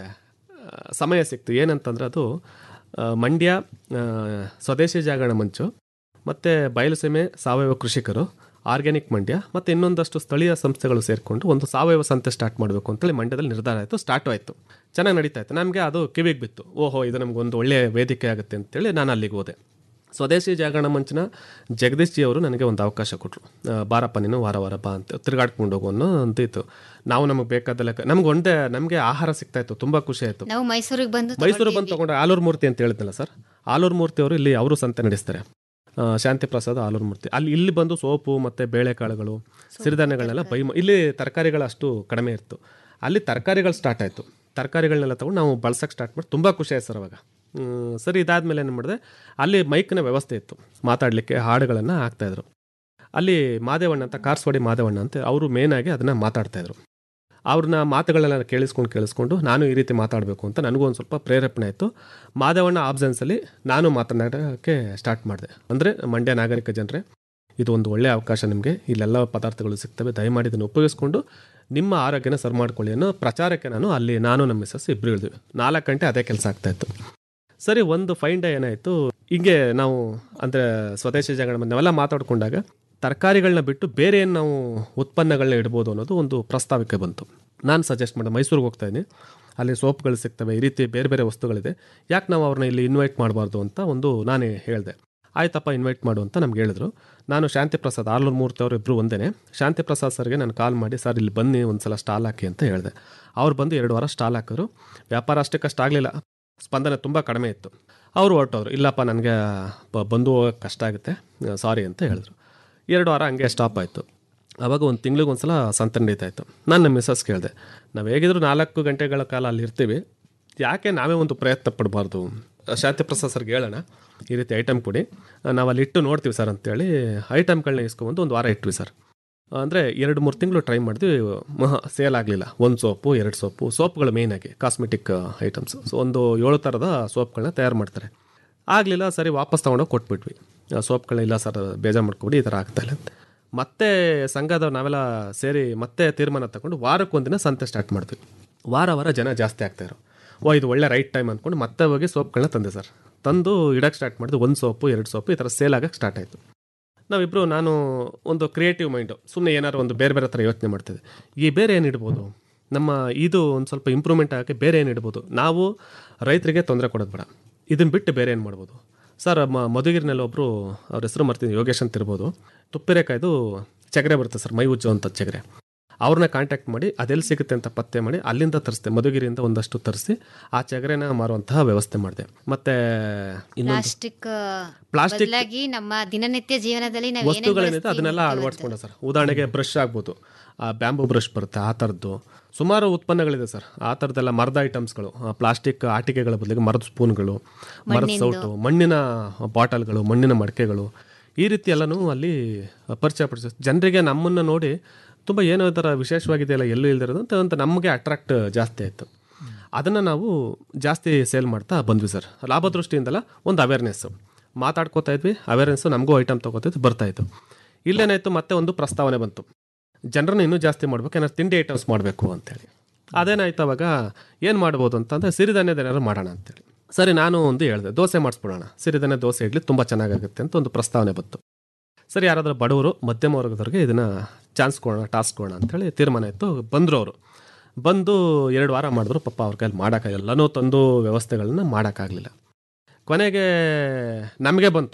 ಆ, ಸಮಯ ಸಿಕ್ತು ಏನಂತಂದ್ರೆ ಅದು ಆ, ಮಂಡ್ಯ ಆ, ಸ್ವದೇಶಿ ಜಾಗರಣ ಮಂಚು ಮತ್ತು ಬಯಲುಸೀಮೆ ಸಾವಯವ ಕೃಷಿಕರು ಆರ್ಗ್ಯಾನಿಕ್ ಮಂಡ್ಯ ಮತ್ತು ಇನ್ನೊಂದಷ್ಟು ಸ್ಥಳೀಯ ಸಂಸ್ಥೆಗಳು ಸೇರಿಕೊಂಡು ಒಂದು ಸಾವಯವ ಸಂತೆ ಸ್ಟಾರ್ಟ್ ಮಾಡಬೇಕು ಅಂತೇಳಿ ಮಂಡ್ಯದಲ್ಲಿ ನಿರ್ಧಾರ ಆಯಿತು ಸ್ಟಾರ್ಟ್ ಆಯಿತು ಚೆನ್ನಾಗಿ ನಡೀತಾ ಇತ್ತು ನಮಗೆ ಅದು ಕಿವಿಗೆ ಬಿತ್ತು ಓಹೋ ಇದು ನಮ್ಗೆ ಒಂದು ಒಳ್ಳೆಯ ವೇದಿಕೆ ಆಗುತ್ತೆ ಅಂತೇಳಿ ನಾನು ಅಲ್ಲಿಗೆ ಹೋದೆ ಸ್ವದೇಶಿ ಜಾಗರಣ ಮಂಚಿನ ಜಗದೀಶ್ ಜಿ ಅವರು ನನಗೆ ಒಂದು ಅವಕಾಶ ಕೊಟ್ಟರು ಬಾರಪ್ಪ ನೀನು ವಾರ ವಾರ ಬಾ ಅಂತ ತಿರುಗಾಡ್ಕೊಂಡು ಹೋಗು ಅನ್ನೋ ಅಂತ ಇತ್ತು ನಾವು ನಮಗೆ ಬೇಕಾದಲ್ಲ ನಮ್ಗೆ ಒಂದೇ ನಮಗೆ ಆಹಾರ ಸಿಗ್ತಾ ಇತ್ತು ತುಂಬ ಖುಷಿ ಆಯಿತು ನಾವು ಮೈಸೂರಿಗೆ ಬಂದು ಮೈಸೂರು ಬಂದು ತಗೊಂಡ್ರೆ ಆಲೂರು ಮೂರ್ತಿ ಅಂತ ಹೇಳಿದ್ನಲ್ಲ ಸರ್ ಆಲೂರು ಮೂರ್ತಿ ಅವರು ಇಲ್ಲಿ ಅವರು ಸಂತೆ ನಡೆಸ್ತಾರೆ ಆ, ಶಾಂತಿ ಪ್ರಸಾದ್ ಆಲೂರು ಮೂರ್ತಿ ಅಲ್ಲಿ ಇಲ್ಲಿ ಬಂದು ಸೋಪು ಮತ್ತು ಬೇಳೆಕಾಳುಗಳು ಸಿರಿಧಾನ್ಯಗಳನ್ನೆಲ್ಲ ಬೈ ಮಾ- ಇಲ್ಲಿ ತರಕಾರಿಗಳು ಅಷ್ಟು ಕಡಿಮೆ ಇತ್ತು ಅಲ್ಲಿ ತರಕಾರಿಗಳು ಸ್ಟಾರ್ಟ್ ಆಯಿತು ತರಕಾರಿಗಳನ್ನೆಲ್ಲ ತಗೊಂಡು ನಾವು ಬಳಸೋಕೆ ಸ್ಟಾರ್ಟ್ ಮಾಡಿ ತುಂಬ ಖುಷಿ ಆಯ್ತು ಸರ್ ಅವಾಗ ಹ್ಮ್, ಸರಿ ಇದಾದಮೇಲೆ ಏನು ಮಾಡಿದೆ ಅಲ್ಲಿ ಮೈಕ್ನ ವ್ಯವಸ್ಥೆ ಇತ್ತು ಮಾತಾಡಲಿಕ್ಕೆ ಹಾಡುಗಳನ್ನು ಹಾಕ್ತಾಯಿದ್ರು ಅಲ್ಲಿ ಮಾದೇವಣ್ಣ ಅಂತ ಕಾರ್ಸ್ವಾಡಿ ಮಾದೇವಣ್ಣ ಅಂತ ಅವರು ಮೇನಾಗಿ ಅದನ್ನು ಮಾತಾಡ್ತಾಯಿದ್ರು ಅವ್ರನ್ನ ಮಾತುಗಳನ್ನೆಲ್ಲ ಕೇಳಿಸ್ಕೊಂಡು ಕೇಳಿಸ್ಕೊಂಡು ನಾನು ಈ ರೀತಿ ಮಾತಾಡಬೇಕು ಅಂತ ನನಗೂ ಒಂದು ಸ್ವಲ್ಪ ಪ್ರೇರೇಪಣೆ ಆಯಿತು ಮಾಧವಣ್ಣ ಆಬ್ಸೆನ್ಸಲ್ಲಿ ನಾನು ಮಾತನಾಡೋಕ್ಕೆ ಸ್ಟಾರ್ಟ್ ಮಾಡಿದೆ ಅಂದರೆ ಮಂಡ್ಯ ನಾಗರಿಕ ಜನರೇ ಇದು ಒಂದು ಒಳ್ಳೆಯ ಅವಕಾಶ ನಿಮಗೆ ಇಲ್ಲೆಲ್ಲ ಪದಾರ್ಥಗಳು ಸಿಗ್ತವೆ ದಯಮಾಡಿ ಇದನ್ನು ಉಪಯೋಗಿಸ್ಕೊಂಡು ನಿಮ್ಮ ಆರೋಗ್ಯನ ಸರಿ ಮಾಡ್ಕೊಳ್ಳಿ ಅನ್ನೋ ಪ್ರಚಾರಕ್ಕೆ ನಾನು ಅಲ್ಲಿ ನಾನು ನಮ್ಮ ಮಿಸ್ಸಸ್ ಇಬ್ಬರು ಇಳಿದ್ವಿ ನಾಲ್ಕು ಗಂಟೆ ಅದೇ ಕೆಲಸ ಆಗ್ತಾಯಿತ್ತು ಸರಿ ಒಂದು ಫೈನ್ ಡೇ ಏನಾಯಿತು ಹಿಂಗೆ ನಾವು ಅಂದರೆ ಸ್ವದೇಶಿ ಜಾಗರಣ ನಾವೆಲ್ಲ ಮಾತಾಡ್ಕೊಂಡಾಗ ತರಕಾರಿಗಳನ್ನ ಬಿಟ್ಟು ಬೇರೆ ಏನು ನಾವು ಉತ್ಪನ್ನಗಳನ್ನ ಇಡ್ಬೋದು ಅನ್ನೋದು ಒಂದು ಪ್ರಸ್ತಾವಕ್ಕೆ ಬಂತು ನಾನು ಸಜೆಸ್ಟ್ ಮಾಡಿದೆ ಮೈಸೂರಿಗೆ ಹೋಗ್ತಾ ಇದ್ದೀನಿ ಅಲ್ಲಿ ಸೋಪ್ಗಳು ಸಿಗ್ತವೆ ಈ ರೀತಿ ಬೇರೆ ಬೇರೆ ವಸ್ತುಗಳಿದೆ ಯಾಕೆ ನಾವು ಅವ್ರನ್ನ ಇಲ್ಲಿ ಇನ್ವೈಟ್ ಮಾಡಬಾರ್ದು ಅಂತ ಒಂದು ನಾನೇ ಹೇಳಿದೆ ಆಯ್ತಪ್ಪ ಇನ್ವೈಟ್ ಮಾಡು ಅಂತ ನಮ್ಗೆ ಹೇಳಿದ್ರು ನಾನು ಶಾಂತಿ ಪ್ರಸಾದ್ ಆರ್ಲೂರು ಮೂರ್ತಿ ಅವರು ಇಬ್ಬರು ಒಂದೇ ಶಾಂತಿ ಪ್ರಸಾದ್ ಸರ್ಗೆ ನಾನು ಕಾಲ್ ಮಾಡಿ ಸರ್ ಇಲ್ಲಿ ಬನ್ನಿ ಒಂದು ಸಲ ಸ್ಟಾಲ್ ಹಾಕಿ ಅಂತ ಹೇಳಿದೆ ಅವ್ರು ಬಂದು ಎರಡು ವಾರ ಸ್ಟಾಲ್ ಹಾಕಿದ್ರು ವ್ಯಾಪಾರ ಅಷ್ಟಕ್ಕಷ್ಟು ಆಗಲಿಲ್ಲ ಸ್ಪಂದನೆ ತುಂಬ ಕಡಿಮೆ ಇತ್ತು ಅವರು ಹೊರಟವ್ರು ಇಲ್ಲಪ್ಪ ನನಗೆ ಬ- ಬಂದು ಹೋಗೋಕ್ಕೆ ಕಷ್ಟ ಆಗುತ್ತೆ ಸಾರಿ ಅಂತ ಹೇಳಿದ್ರು ಎರಡು ವಾರ ಹಂಗೆ ಸ್ಟಾಪ್ ಆಯಿತು ಆವಾಗ ಒಂದು ತಿಂಗ್ಳಿಗೆ ಒಂದು ಸಲ ಸಂತೆ ನಡೀತಾ ಇತ್ತು ನಾನು ನಮ್ಮ ಮಿಸ್ಸಸ್ ಕೇಳಿದೆ ನಾವು ಹೇಗಿದ್ರು ನಾಲ್ಕು ಗಂಟೆಗಳ ಕಾಲ ಅಲ್ಲಿ ಇರ್ತೀವಿ ಯಾಕೆ ನಾವೇ ಒಂದು ಪ್ರಯತ್ನ ಪಡಬಾರ್ದು ಶಾಂತಿ ಪ್ರಸಾದ್ ಸರ್ಗೆ ಹೇಳೋಣ ಈ ರೀತಿ ಐಟಮ್ ಕೊಡಿ ನಾವು ಅಲ್ಲಿ ಇಟ್ಟು ನೋಡ್ತೀವಿ ಸರ್ ಅಂತೇಳಿ ಐಟಮ್ಗಳನ್ನ ಇಸ್ಕೊಂಬಂದು ಒಂದು ವಾರ ಇಟ್ವಿ ಸರ್ ಅಂದರೆ ಎರಡು ಮೂರು ತಿಂಗಳು ಟ್ರೈ ಮಾಡಿದ್ವಿ ಸೇಲ್ ಆಗಲಿಲ್ಲ ಒಂದು ಸೋಪು ಎರಡು ಸೋಪು ಸೋಪ್ಗಳು ಮೇಯ್ನಾಗಿ ಕಾಸ್ಮೆಟಿಕ್ ಐಟಮ್ಸ್ ಸೊ ಒಂದು ಏಳು ಥರದ ಸೋಪ್ಗಳನ್ನ ತಯಾರು ಮಾಡ್ತಾರೆ ಆಗಲಿಲ್ಲ ಸರಿ ವಾಪಸ್ ತೊಗೊಂಡೋಗಿ ಕೊಟ್ಬಿಟ್ವಿ ಆ ಸೋಪ್ಗಳನ್ನ ಇಲ್ಲ ಸರ್ ಬೇಜಾರು ಮಾಡ್ಕೊಬಿಡಿ ಈ ಥರ ಆಗ್ತಾಯಿಲ್ಲ ಅಂತ ಮತ್ತೆ ಸಂಘದ ನಾವೆಲ್ಲ ಸೇರಿ ಮತ್ತೆ ತೀರ್ಮಾನ ತಗೊಂಡು ವಾರಕ್ಕೊಂದಿನ ಸಂತೆ ಸ್ಟಾರ್ಟ್ ಮಾಡ್ತೀವಿ ವಾರ ವಾರ ಜನ ಜಾಸ್ತಿ ಆಗ್ತಾಯಿರು ಓ ಇದು ಒಳ್ಳೆ ರೈಟ್ ಟೈಮ್ ಅಂದ್ಕೊಂಡು ಮತ್ತೆ ಹೋಗಿ ಸೋಪ್ಗಳನ್ನ ತಂದೆ ಸರ್ ತಂದು ಇಡಕ್ಕೆ ಸ್ಟಾರ್ಟ್ ಮಾಡಿದ್ವಿ ಒಂದು ಸೋಪು ಎರಡು ಸೋಪು ಈ ಥರ ಸೇಲ್ ಆಗಕ್ಕೆ ಸ್ಟಾರ್ಟ್ ಆಯಿತು ನಾವಿಬ್ಬರು ನಾನು ಒಂದು ಕ್ರಿಯೇಟಿವ್ ಮೈಂಡು ಸುಮ್ಮನೆ ಏನಾದ್ರು ಒಂದು ಬೇರೆ ಬೇರೆ ಥರ ಯೋಚನೆ ಮಾಡ್ತಿದ್ದೆ ಈ ಬೇರೆ ಏನು ಇಡ್ಬೋದು ನಮ್ಮ ಇದು ಒಂದು ಸ್ವಲ್ಪ ಇಂಪ್ರೂವ್ಮೆಂಟ್ ಆಗೋಕ್ಕೆ ಬೇರೆ ಏನು ಇಡ್ಬೋದು ನಾವು ರೈತರಿಗೆ ತೊಂದರೆ ಕೊಡೋದು ಬೇಡ ಇದನ್ನು ಬಿಟ್ಟು ಬೇರೆ ಏನು ಮಾಡ್ಬೋದು ಸರ್ ಮ ಮಧುಗಿರಿನಲ್ಲಿ ಒಬ್ಬರು ಅವ್ರ ಹೆಸರು ಮರ್ತೀನಿ ಯೋಗೇಶ್ ಅಂತ ಇರ್ಬೋದು ತುಪ್ಪಿರೆಕಾಯ್ದು ಚಗರೆ ಬರುತ್ತೆ ಸರ್ ಮೈ ಉಜ್ಜು ಅಂತ ಚಗರೆ ಅವ್ರನ್ನ ಕಾಂಟ್ಯಾಕ್ಟ್ ಮಾಡಿ ಅದೆಲ್ಲಿ ಸಿಗುತ್ತೆ ಅಂತ ಪತ್ತೆ ಮಾಡಿ ಅಲ್ಲಿಂದ ತರಿಸ್ದೆ ಮಧುಗಿರಿಯಿಂದ ಒಂದಷ್ಟು ತರಿಸಿ ಆ ಚಗರೆನ ಮಾರುವಂತಹ ವ್ಯವಸ್ಥೆ ಮಾಡಿದೆ ಮತ್ತೆ ಇನ್ನೊಂದು ಪ್ಲಾಸ್ಟಿಕ್ ಪ್ಲಾಸ್ಟಿಕ್ ಬದಲಾಗಿ ನಮ್ಮ ದಿನನಿತ್ಯ ಜೀವನದಲ್ಲಿ ನಾವು ಏನೇನ್ ವಸ್ತುಗಳೇನಿದೆ ಬಳಸ್ತೀವಿ ಅದನ್ನೆಲ್ಲ ಅಳವಡಿಸ್ಕೊಂಡೆ ಸರ್ ಉದಾಹರಣೆಗೆ ಬ್ರಷ್ ಆಗ್ಬೋದು ಆ ಬ್ಯಾಂಬೂ ಬ್ರಷ್ ಬರುತ್ತೆ ಆ ಥರದ್ದು ಸುಮಾರು ಉತ್ಪನ್ನಗಳಿದೆ ಸರ್ ಆ ಥರದ್ದೆಲ್ಲ ಮರದ ಐಟಮ್ಸ್ಗಳು ಪ್ಲಾಸ್ಟಿಕ್ ಆಟಿಕೆಗಳ ಬದಲಿಗೆ ಮರದ ಸ್ಪೂನ್ಗಳು ಮರದ ಮಣ್ಣಿಂದು. ಸೌಟು ಮಣ್ಣಿನ ಬಾಟಲ್ಗಳು ಮಣ್ಣಿನ ಮಡಕೆಗಳು ಈ ರೀತಿ ಎಲ್ಲನೂ ಅಲ್ಲಿ ಪರಿಚಯ ಪಡಿಸಿ ಜನರಿಗೆ ನಮ್ಮನ್ನು ನೋಡಿ ತುಂಬ ಏನೋ ಥರ ವಿಶೇಷವಾಗಿದೆಯಲ್ಲ ಎಲ್ಲೂ ಇಲ್ದಿರೋದು ಅಂತ ಅಂತ ನಮಗೆ ಅಟ್ರಾಕ್ಟ್ ಜಾಸ್ತಿ ಆಯಿತು ಅದನ್ನು ನಾವು ಜಾಸ್ತಿ ಸೇಲ್ ಮಾಡ್ತಾ ಬಂದ್ವಿ ಸರ್ ಲಾಭ ದೃಷ್ಟಿಯಿಂದಲ್ಲ ಒಂದು ಅವೇರ್ನೆಸ್ಸು ಮಾತಾಡ್ಕೋತಾ ಇದ್ವಿ ಅವೇರ್ನೆಸ್ಸು ನಮಗೂ ಐಟಮ್ ತೊಗೋತಿದ್ದು ಬರ್ತಾಯಿತ್ತು ಇಲ್ಲೇನಾಯಿತು ಮತ್ತೆ ಒಂದು ಪ್ರಸ್ತಾವನೆ ಬಂತು ಜನರನ್ನ ಇನ್ನೂ ಜಾಸ್ತಿ ಮಾಡ್ಬೇಕು ಏನಾದ್ರು ತಿಂಡಿ ಐಟಮ್ಸ್ ಮಾಡಬೇಕು ಅಂತೇಳಿ ಅದೇನಾಯ್ತು ಅವಾಗ ಏನು ಮಾಡ್ಬೋದು ಅಂತಂದರೆ ಸಿರಿಧಾನ್ಯದ ಏನಾದ್ರು ಮಾಡೋಣ ಅಂತೇಳಿ ಸರಿ ನಾನು ಒಂದು ಹೇಳಿದೆ ದೋಸೆ ಮಾಡಿಸ್ಬಿಡೋಣ ಸಿರಿಧಾನ್ಯ ದೋಸೆ ಇಡ್ಲಿ ತುಂಬ ಚೆನ್ನಾಗಾಗುತ್ತೆ ಅಂತ ಒಂದು ಪ್ರಸ್ತಾವನೆ ಬಂತು ಸರಿ ಯಾರಾದರೂ ಬಡವರು ಮಧ್ಯಮ ವರ್ಗದವ್ರಿಗೆ ಇದನ್ನು ಚಾನ್ಸ್ ಕೊಡೋಣ ಟಾಸ್ಕ್ ಕೊಡೋಣ ಅಂತೇಳಿ ತೀರ್ಮಾನ ಇತ್ತು ಬಂದರು ಅವರು ಬಂದು ಎರಡು ವಾರ ಮಾಡಿದ್ರು ಪಾಪ ಅವ್ರ ಕೈಲಿ ಮಾಡೋಕ್ಕಾಗ ಎಲ್ಲನೂ ತಂದು ವ್ಯವಸ್ಥೆಗಳನ್ನ ಮಾಡೋಕ್ಕಾಗಲಿಲ್ಲ ಕೊನೆಗೆ ನಮಗೆ ಬಂತು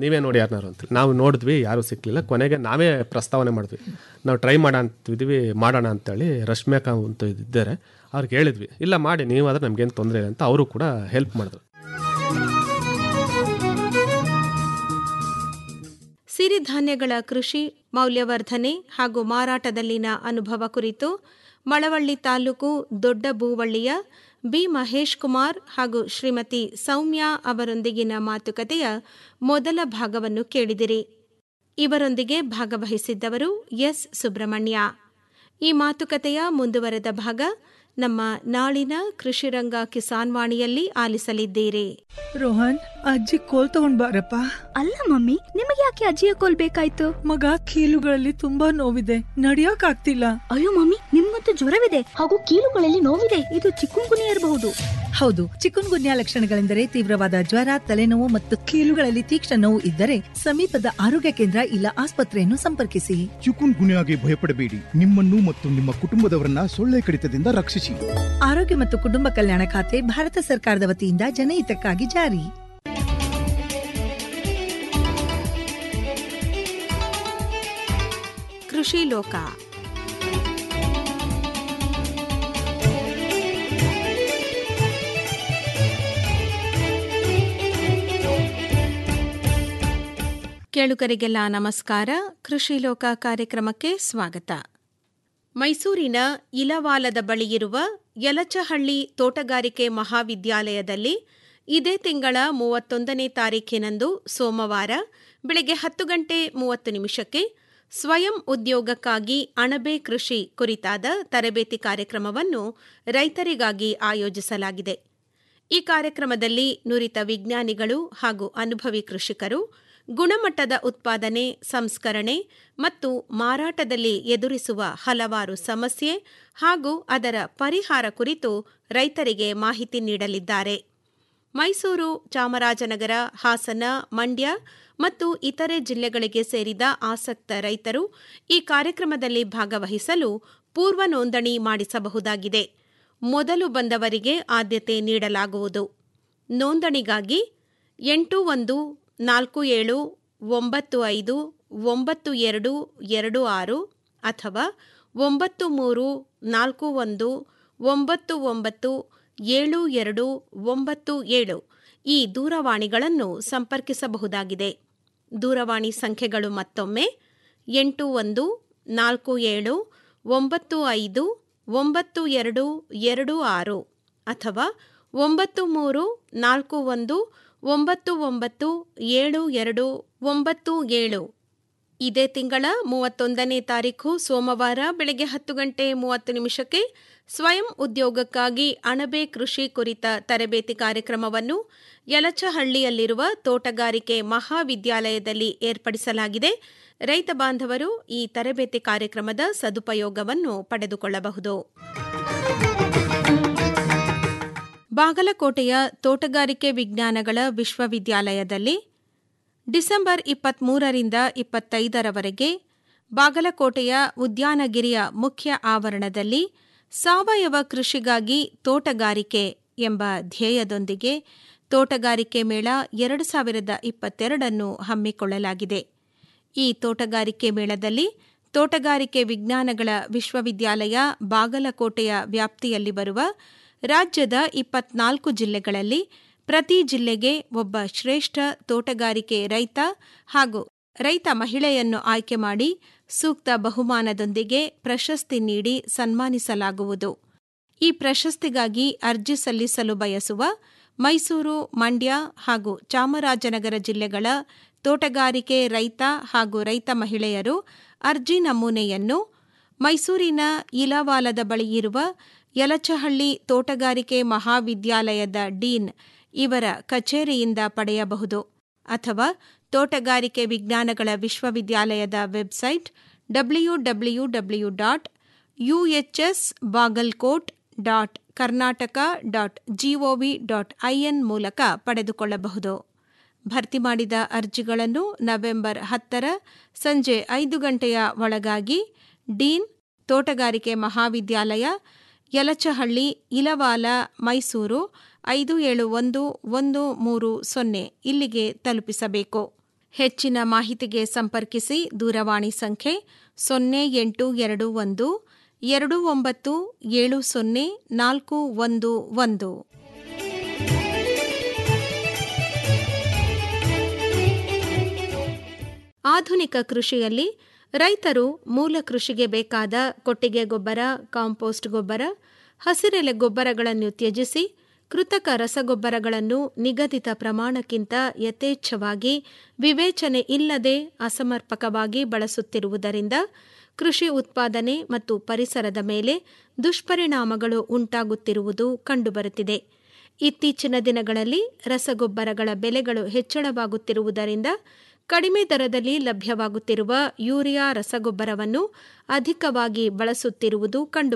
ನೀವೇ ನೋಡಿ ಯಾರನ್ನಾರು ಅಂತ ನಾವು ನೋಡಿದ್ವಿ ಯಾರೂ ಸಿಕ್ಕಲಿಲ್ಲ ಕೊನೆಗೆ ನಾವೇ ಪ್ರಸ್ತಾವನೆ ಮಾಡಿದ್ವಿ ನಾವು ಟ್ರೈ ಮಾಡ ಅಂತಿದ್ವಿ ಮಾಡೋಣ ಅಂತೇಳಿ ರಶ್ಮಿಕಾ ಅಂತ ಇದ್ದಾರೆ ಅವ್ರಿಗೆ ಹೇಳಿದ್ವಿ ಇಲ್ಲ ಮಾಡಿ ನೀವಾದ್ರೆ ನಮ್ಗೇನು ತೊಂದರೆ ಇಲ್ಲ ಅಂತ ಅವರು ಕೂಡ ಹೆಲ್ಪ್ ಮಾಡಿದ್ರು ಸಿರಿಧಾನ್ಯಗಳ ಕೃಷಿ ಮೌಲ್ಯವರ್ಧನೆ ಹಾಗೂ ಮಾರಾಟದಲ್ಲಿನ ಅನುಭವ ಕುರಿತು ಮಳವಳ್ಳಿ ತಾಲೂಕು ದೊಡ್ಡ ಬೂವಳ್ಳಿಯ ಬಿ ಮಹೇಶ್ ಕುಮಾರ್ ಹಾಗೂ ಶ್ರೀಮತಿ ಸೌಮ್ಯ ಅವರೊಂದಿಗಿನ ಮಾತುಕತೆಯ ಮೊದಲ ಭಾಗವನ್ನು ಕೇಳಿದಿರಿ ಇವರೊಂದಿಗೆ ಭಾಗವಹಿಸಿದ್ದವರು ಎಸ್ ಸುಬ್ರಹ್ಮಣ್ಯ ಈ ಮಾತುಕತೆಯ ಮುಂದುವರೆದ ಭಾಗ ನಮ್ಮ ನಾಳಿನ ಕೃಷಿರಂಗ ಕಿಸಾನ್ ವಾಣಿಯಲ್ಲಿ ಆಲಿಸಲಿದ್ದೀರಿ ರೋಹನ್ ಅಜ್ಜಿ ಕೋಲ್ ತಗೊಂಡ್ ಬಾರಪ್ಪ ಅಲ್ಲ ಮಮ್ಮಿ ನಿಮಗೆ ಯಾಕೆ ಅಜ್ಜಿಯ ಕೋಲ್ ಬೇಕಾಯ್ತು ಮಗ ಕೀಲುಗಳಲ್ಲಿ ತುಂಬಾ ನೋವಿದೆ ನಡಿಯೋಕ್ ಆಗ್ತಿಲ್ಲ ಅಯ್ಯೋ ಮಮ್ಮಿ ನಿಮ್ಗಂತೂ ಜ್ವರವಿದೆ ಹಾಗೂ ಕೀಲುಗಳಲ್ಲಿ ನೋವಿದೆ ಇದು ಚಿಕ್ಕುಂಗುನಿ ಇರಬಹುದು ಹೌದು ಚಿಕುನ್ ಗುನ್ಯಾ ಲಕ್ಷಣಗಳೆಂದರೆ ತೀವ್ರವಾದ ಜ್ವರ ತಲೆನೋವು ಮತ್ತು ಕೀಲುಗಳಲ್ಲಿ ತೀಕ್ಷ್ಣ ನೋವು ಇದ್ದರೆ ಸಮೀಪದ ಆರೋಗ್ಯ ಕೇಂದ್ರ ಇಲ್ಲ ಆಸ್ಪತ್ರೆಯನ್ನು ಸಂಪರ್ಕಿಸಿ ಚಿಕುನ್ ಗುನ್ಯಾಗೆ ಭಯಪಡಬೇಡಿ ನಿಮ್ಮನ್ನು ಮತ್ತು ನಿಮ್ಮ ಕುಟುಂಬದವರನ್ನ ಸೊಳ್ಳೆ ಕಡಿತದಿಂದ ರಕ್ಷಿಸಿ ಆರೋಗ್ಯ ಮತ್ತು ಕುಟುಂಬ ಕಲ್ಯಾಣ ಖಾತೆ ಭಾರತ ಸರ್ಕಾರದ ವತಿಯಿಂದ ಜನಹಿತಕ್ಕಾಗಿ ಜಾರಿ ಕೃಷಿ ಲೋಕ ಕೇಳುಗರಿಗೆಲ್ಲ ನಮಸ್ಕಾರ ಕೃಷಿ ಲೋಕ ಕಾರ್ಯಕ್ರಮಕ್ಕೆ ಸ್ವಾಗತ ಮೈಸೂರಿನ ಇಲವಾಲದ ಬಳಿಯಿರುವ ಯಲಚಹಳ್ಳಿ ತೋಟಗಾರಿಕೆ ಮಹಾವಿದ್ಯಾಲಯದಲ್ಲಿ ಇದೇ ತಿಂಗಳ ಮೂವತ್ತೊಂದನೇ ತಾರೀಖಿನಂದು ಸೋಮವಾರ ಬೆಳಗ್ಗೆ ಹತ್ತು ಗಂಟೆ ಮೂವತ್ತು ನಿಮಿಷಕ್ಕೆ ಸ್ವಯಂ ಉದ್ಯೋಗಕ್ಕಾಗಿ ಅಣಬೆ ಕೃಷಿ ಕುರಿತಾದ ತರಬೇತಿ ಕಾರ್ಯಕ್ರಮವನ್ನು ರೈತರಿಗಾಗಿ ಆಯೋಜಿಸಲಾಗಿದೆ ಈ ಕಾರ್ಯಕ್ರಮದಲ್ಲಿ ನುರಿತ ವಿಜ್ಞಾನಿಗಳು ಹಾಗೂ ಅನುಭವಿ ಕೃಷಿಕರು ಗುಣಮಟ್ಟದ ಉತ್ಪಾದನೆ ಸಂಸ್ಕರಣೆ ಮತ್ತು ಮಾರಾಟದಲ್ಲಿ ಎದುರಿಸುವ ಹಲವಾರು ಸಮಸ್ಯೆ ಹಾಗೂ ಅದರ ಪರಿಹಾರ ಕುರಿತು ರೈತರಿಗೆ ಮಾಹಿತಿ ನೀಡಲಿದ್ದಾರೆ ಮೈಸೂರು ಚಾಮರಾಜನಗರ ಹಾಸನ ಮಂಡ್ಯ ಮತ್ತು ಇತರೆ ಜಿಲ್ಲೆಗಳಿಗೆ ಸೇರಿದ ಆಸಕ್ತ ರೈತರು ಈ ಕಾರ್ಯಕ್ರಮದಲ್ಲಿ ಭಾಗವಹಿಸಲು ಪೂರ್ವ ನೋಂದಣಿ ಮಾಡಿಸಬಹುದಾಗಿದೆ ಮೊದಲು ಬಂದವರಿಗೆ ಆದ್ಯತೆ ನೀಡಲಾಗುವುದು ನೋಂದಣಿಗಾಗಿ ಎಂಟು ಒಂದು ನಾಲ್ಕು ಏಳು ಒಂಬತ್ತು ಐದು ಒಂಬತ್ತು ಎರಡು ಎರಡು ಆರು ಅಥವಾ ಒಂಬತ್ತು ಮೂರು ನಾಲ್ಕು ಒಂದು ಒಂಬತ್ತು ಒಂಬತ್ತು ಏಳು ಎರಡು ಒಂಬತ್ತು ಏಳು ಈ ದೂರವಾಣಿಗಳನ್ನು ಸಂಪರ್ಕಿಸಬಹುದಾಗಿದೆ ದೂರವಾಣಿ ಸಂಖ್ಯೆಗಳು ಮತ್ತೊಮ್ಮೆ ಎಂಟು ಒಂದು ನಾಲ್ಕು ಏಳು ಒಂಬತ್ತು ಐದು ಒಂಬತ್ತು ಎರಡು ಎರಡು ಆರು ಅಥವಾ ಒಂಬತ್ತು ಮೂರು ನಾಲ್ಕು ಒಂದು ಒಂಬತ್ತು ಒಂಬತ್ತು ಏಳು ಎರಡು ಒಂಬತ್ತು ಏಳು ಇದೇ ತಿಂಗಳ ಮೂವತ್ತೊಂದನೇ ತಾರೀಖು ಸೋಮವಾರ ಬೆಳಗ್ಗೆ ಹತ್ತು ಗಂಟೆ ಮೂವತ್ತು ನಿಮಿಷಕ್ಕೆ ಸ್ವಯಂ ಉದ್ಯೋಗಕ್ಕಾಗಿ ಅಣಬೆ ಕೃಷಿ ಕುರಿತ ತರಬೇತಿ ಕಾರ್ಯಕ್ರಮವನ್ನು ಯಲಚಹಳ್ಳಿಯಲ್ಲಿರುವ ತೋಟಗಾರಿಕೆ ಮಹಾವಿದ್ಯಾಲಯದಲ್ಲಿ ಏರ್ಪಡಿಸಲಾಗಿದೆ ರೈತ ಬಾಂಧವರು ಈ ತರಬೇತಿ ಕಾರ್ಯಕ್ರಮದ ಸದುಪಯೋಗವನ್ನು ಪಡೆದುಕೊಳ್ಳಬಹುದು ಬಾಗಲಕೋಟೆಯ ತೋಟಗಾರಿಕೆ ವಿಜ್ಞಾನಗಳ ವಿಶ್ವವಿದ್ಯಾಲಯದಲ್ಲಿ ಡಿಸೆಂಬರ್ ಇಪ್ಪತ್ತ್ಮೂರರಿಂದ ಇಪ್ಪತ್ತೈದರವರೆಗೆ ಬಾಗಲಕೋಟೆಯ ಉದ್ಯಾನಗಿರಿಯ ಮುಖ್ಯ ಆವರಣದಲ್ಲಿ ಸಾವಯವ ಕೃಷಿಗಾಗಿ ತೋಟಗಾರಿಕೆ ಎಂಬ ಧ್ಯೇಯದೊಂದಿಗೆ ತೋಟಗಾರಿಕೆ ಮೇಳ ಎರಡು ಸಾವಿರದ ಇಪ್ಪತ್ತೆರಡನ್ನು ಹಮ್ಮಿಕೊಳ್ಳಲಾಗಿದೆ ಈ ತೋಟಗಾರಿಕೆ ಮೇಳದಲ್ಲಿ ತೋಟಗಾರಿಕೆ ವಿಜ್ಞಾನಗಳ ವಿಶ್ವವಿದ್ಯಾಲಯ ಬಾಗಲಕೋಟೆಯ ವ್ಯಾಪ್ತಿಯಲ್ಲಿ ಬರುವ ರಾಜ್ಯದ ಇಪ್ಪತ್ನಾಲ್ಕು ಜಿಲ್ಲೆಗಳಲ್ಲಿ ಪ್ರತಿ ಜಿಲ್ಲೆಗೆ ಒಬ್ಬ ಶ್ರೇಷ್ಠ ತೋಟಗಾರಿಕೆ ರೈತ ಹಾಗೂ ರೈತ ಮಹಿಳೆಯನ್ನು ಆಯ್ಕೆ ಮಾಡಿ ಸೂಕ್ತ ಬಹುಮಾನದೊಂದಿಗೆ ಪ್ರಶಸ್ತಿ ನೀಡಿ ಸನ್ಮಾನಿಸಲಾಗುವುದು ಈ ಪ್ರಶಸ್ತಿಗಾಗಿ ಅರ್ಜಿ ಸಲ್ಲಿಸಲು ಬಯಸುವ ಮೈಸೂರು ಮಂಡ್ಯ ಹಾಗೂ ಚಾಮರಾಜನಗರ ಜಿಲ್ಲೆಗಳ ತೋಟಗಾರಿಕೆ ರೈತ ಹಾಗೂ ರೈತ ಮಹಿಳೆಯರು ಅರ್ಜಿ ನಮೂನೆಯನ್ನು ಮೈಸೂರಿನ ಇಲವಾಲದ ಬಳಿಯಿರುವ ಯಲಚಹಳ್ಳಿ ತೋಟಗಾರಿಕೆ ಮಹಾವಿದ್ಯಾಲಯದ ಡೀನ್ ಇವರ ಕಚೇರಿಯಿಂದ ಪಡೆಯಬಹುದು ಅಥವಾ ತೋಟಗಾರಿಕೆ ವಿಜ್ಞಾನಗಳ ವಿಶ್ವವಿದ್ಯಾಲಯದ website W W W dot U H S Bagalkot dot Karnataka dot G O V dot I N ಮೂಲಕ ಪಡೆದುಕೊಳ್ಳಬಹುದು ಭರ್ತಿ ಮಾಡಿದ ಅರ್ಜಿಗಳನ್ನು ನವೆಂಬರ್ ಹತ್ತರ ಸಂಜೆ ಐದು ಗಂಟೆಯ ಒಳಗಾಗಿ ಡೀನ್ ತೋಟಗಾರಿಕೆ ಮಹಾವಿದ್ಯಾಲಯ ಯಲಚಹಳ್ಳಿ ಇಲವಾಲ ಮೈಸೂರು ಐದು ಏಳು ಒಂದು ಒಂದು ಮೂರು ಸೊನ್ನೆ ಇಲ್ಲಿಗೆ ತಲುಪಿಸಬೇಕು ಹೆಚ್ಚಿನ ಮಾಹಿತಿಗೆ ಸಂಪರ್ಕಿಸಿ ದೂರವಾಣಿ ಸಂಖ್ಯೆ ಸೊನ್ನೆ ಎಂಟು ಎರಡು ಒಂದು ಎರಡು ಒಂಬತ್ತು ಏಳು ಸೊನ್ನೆ ನಾಲ್ಕು ಒಂದು ಒಂದು ಆಧುನಿಕ ಕೃಷಿಯಲ್ಲಿ ರೈತರು ಮೂಲ ಕೃಷಿಗೆ ಬೇಕಾದ ಕೊಟ್ಟಿಗೆ ಗೊಬ್ಬರ ಕಾಂಪೋಸ್ಟ್ ಗೊಬ್ಬರ ಹಸಿರೆಲೆ ಗೊಬ್ಬರಗಳನ್ನು ತ್ಯಜಿಸಿ ಕೃತಕ ರಸಗೊಬ್ಬರಗಳನ್ನು ನಿಗದಿತ ಪ್ರಮಾಣಕ್ಕಿಂತ ಯಥೇಚ್ಛವಾಗಿ ವಿವೇಚನೆ ಇಲ್ಲದೆ ಅಸಮರ್ಪಕವಾಗಿ ಬಳಸುತ್ತಿರುವುದರಿಂದ ಕೃಷಿ ಉತ್ಪಾದನೆ ಮತ್ತು ಪರಿಸರದ ಮೇಲೆ ದುಷ್ಪರಿಣಾಮಗಳು ಉಂಟಾಗುತ್ತಿರುವುದು ಕಂಡುಬರುತ್ತಿದೆ ಇತ್ತೀಚಿನ ದಿನಗಳಲ್ಲಿ ರಸಗೊಬ್ಬರಗಳ ಬೆಲೆಗಳು ಹೆಚ್ಚಳವಾಗುತ್ತಿರುವುದರಿಂದ ಕಡಿಮೆ ದರದಲ್ಲಿ ಲಭ್ಯವಾಗುತ್ತಿರುವ ಯೂರಿಯಾ ರಸಗೊಬ್ಬರವನ್ನು ಅಧಿಕವಾಗಿ ಬಳಸುತ್ತಿರುವುದು ಕಂಡು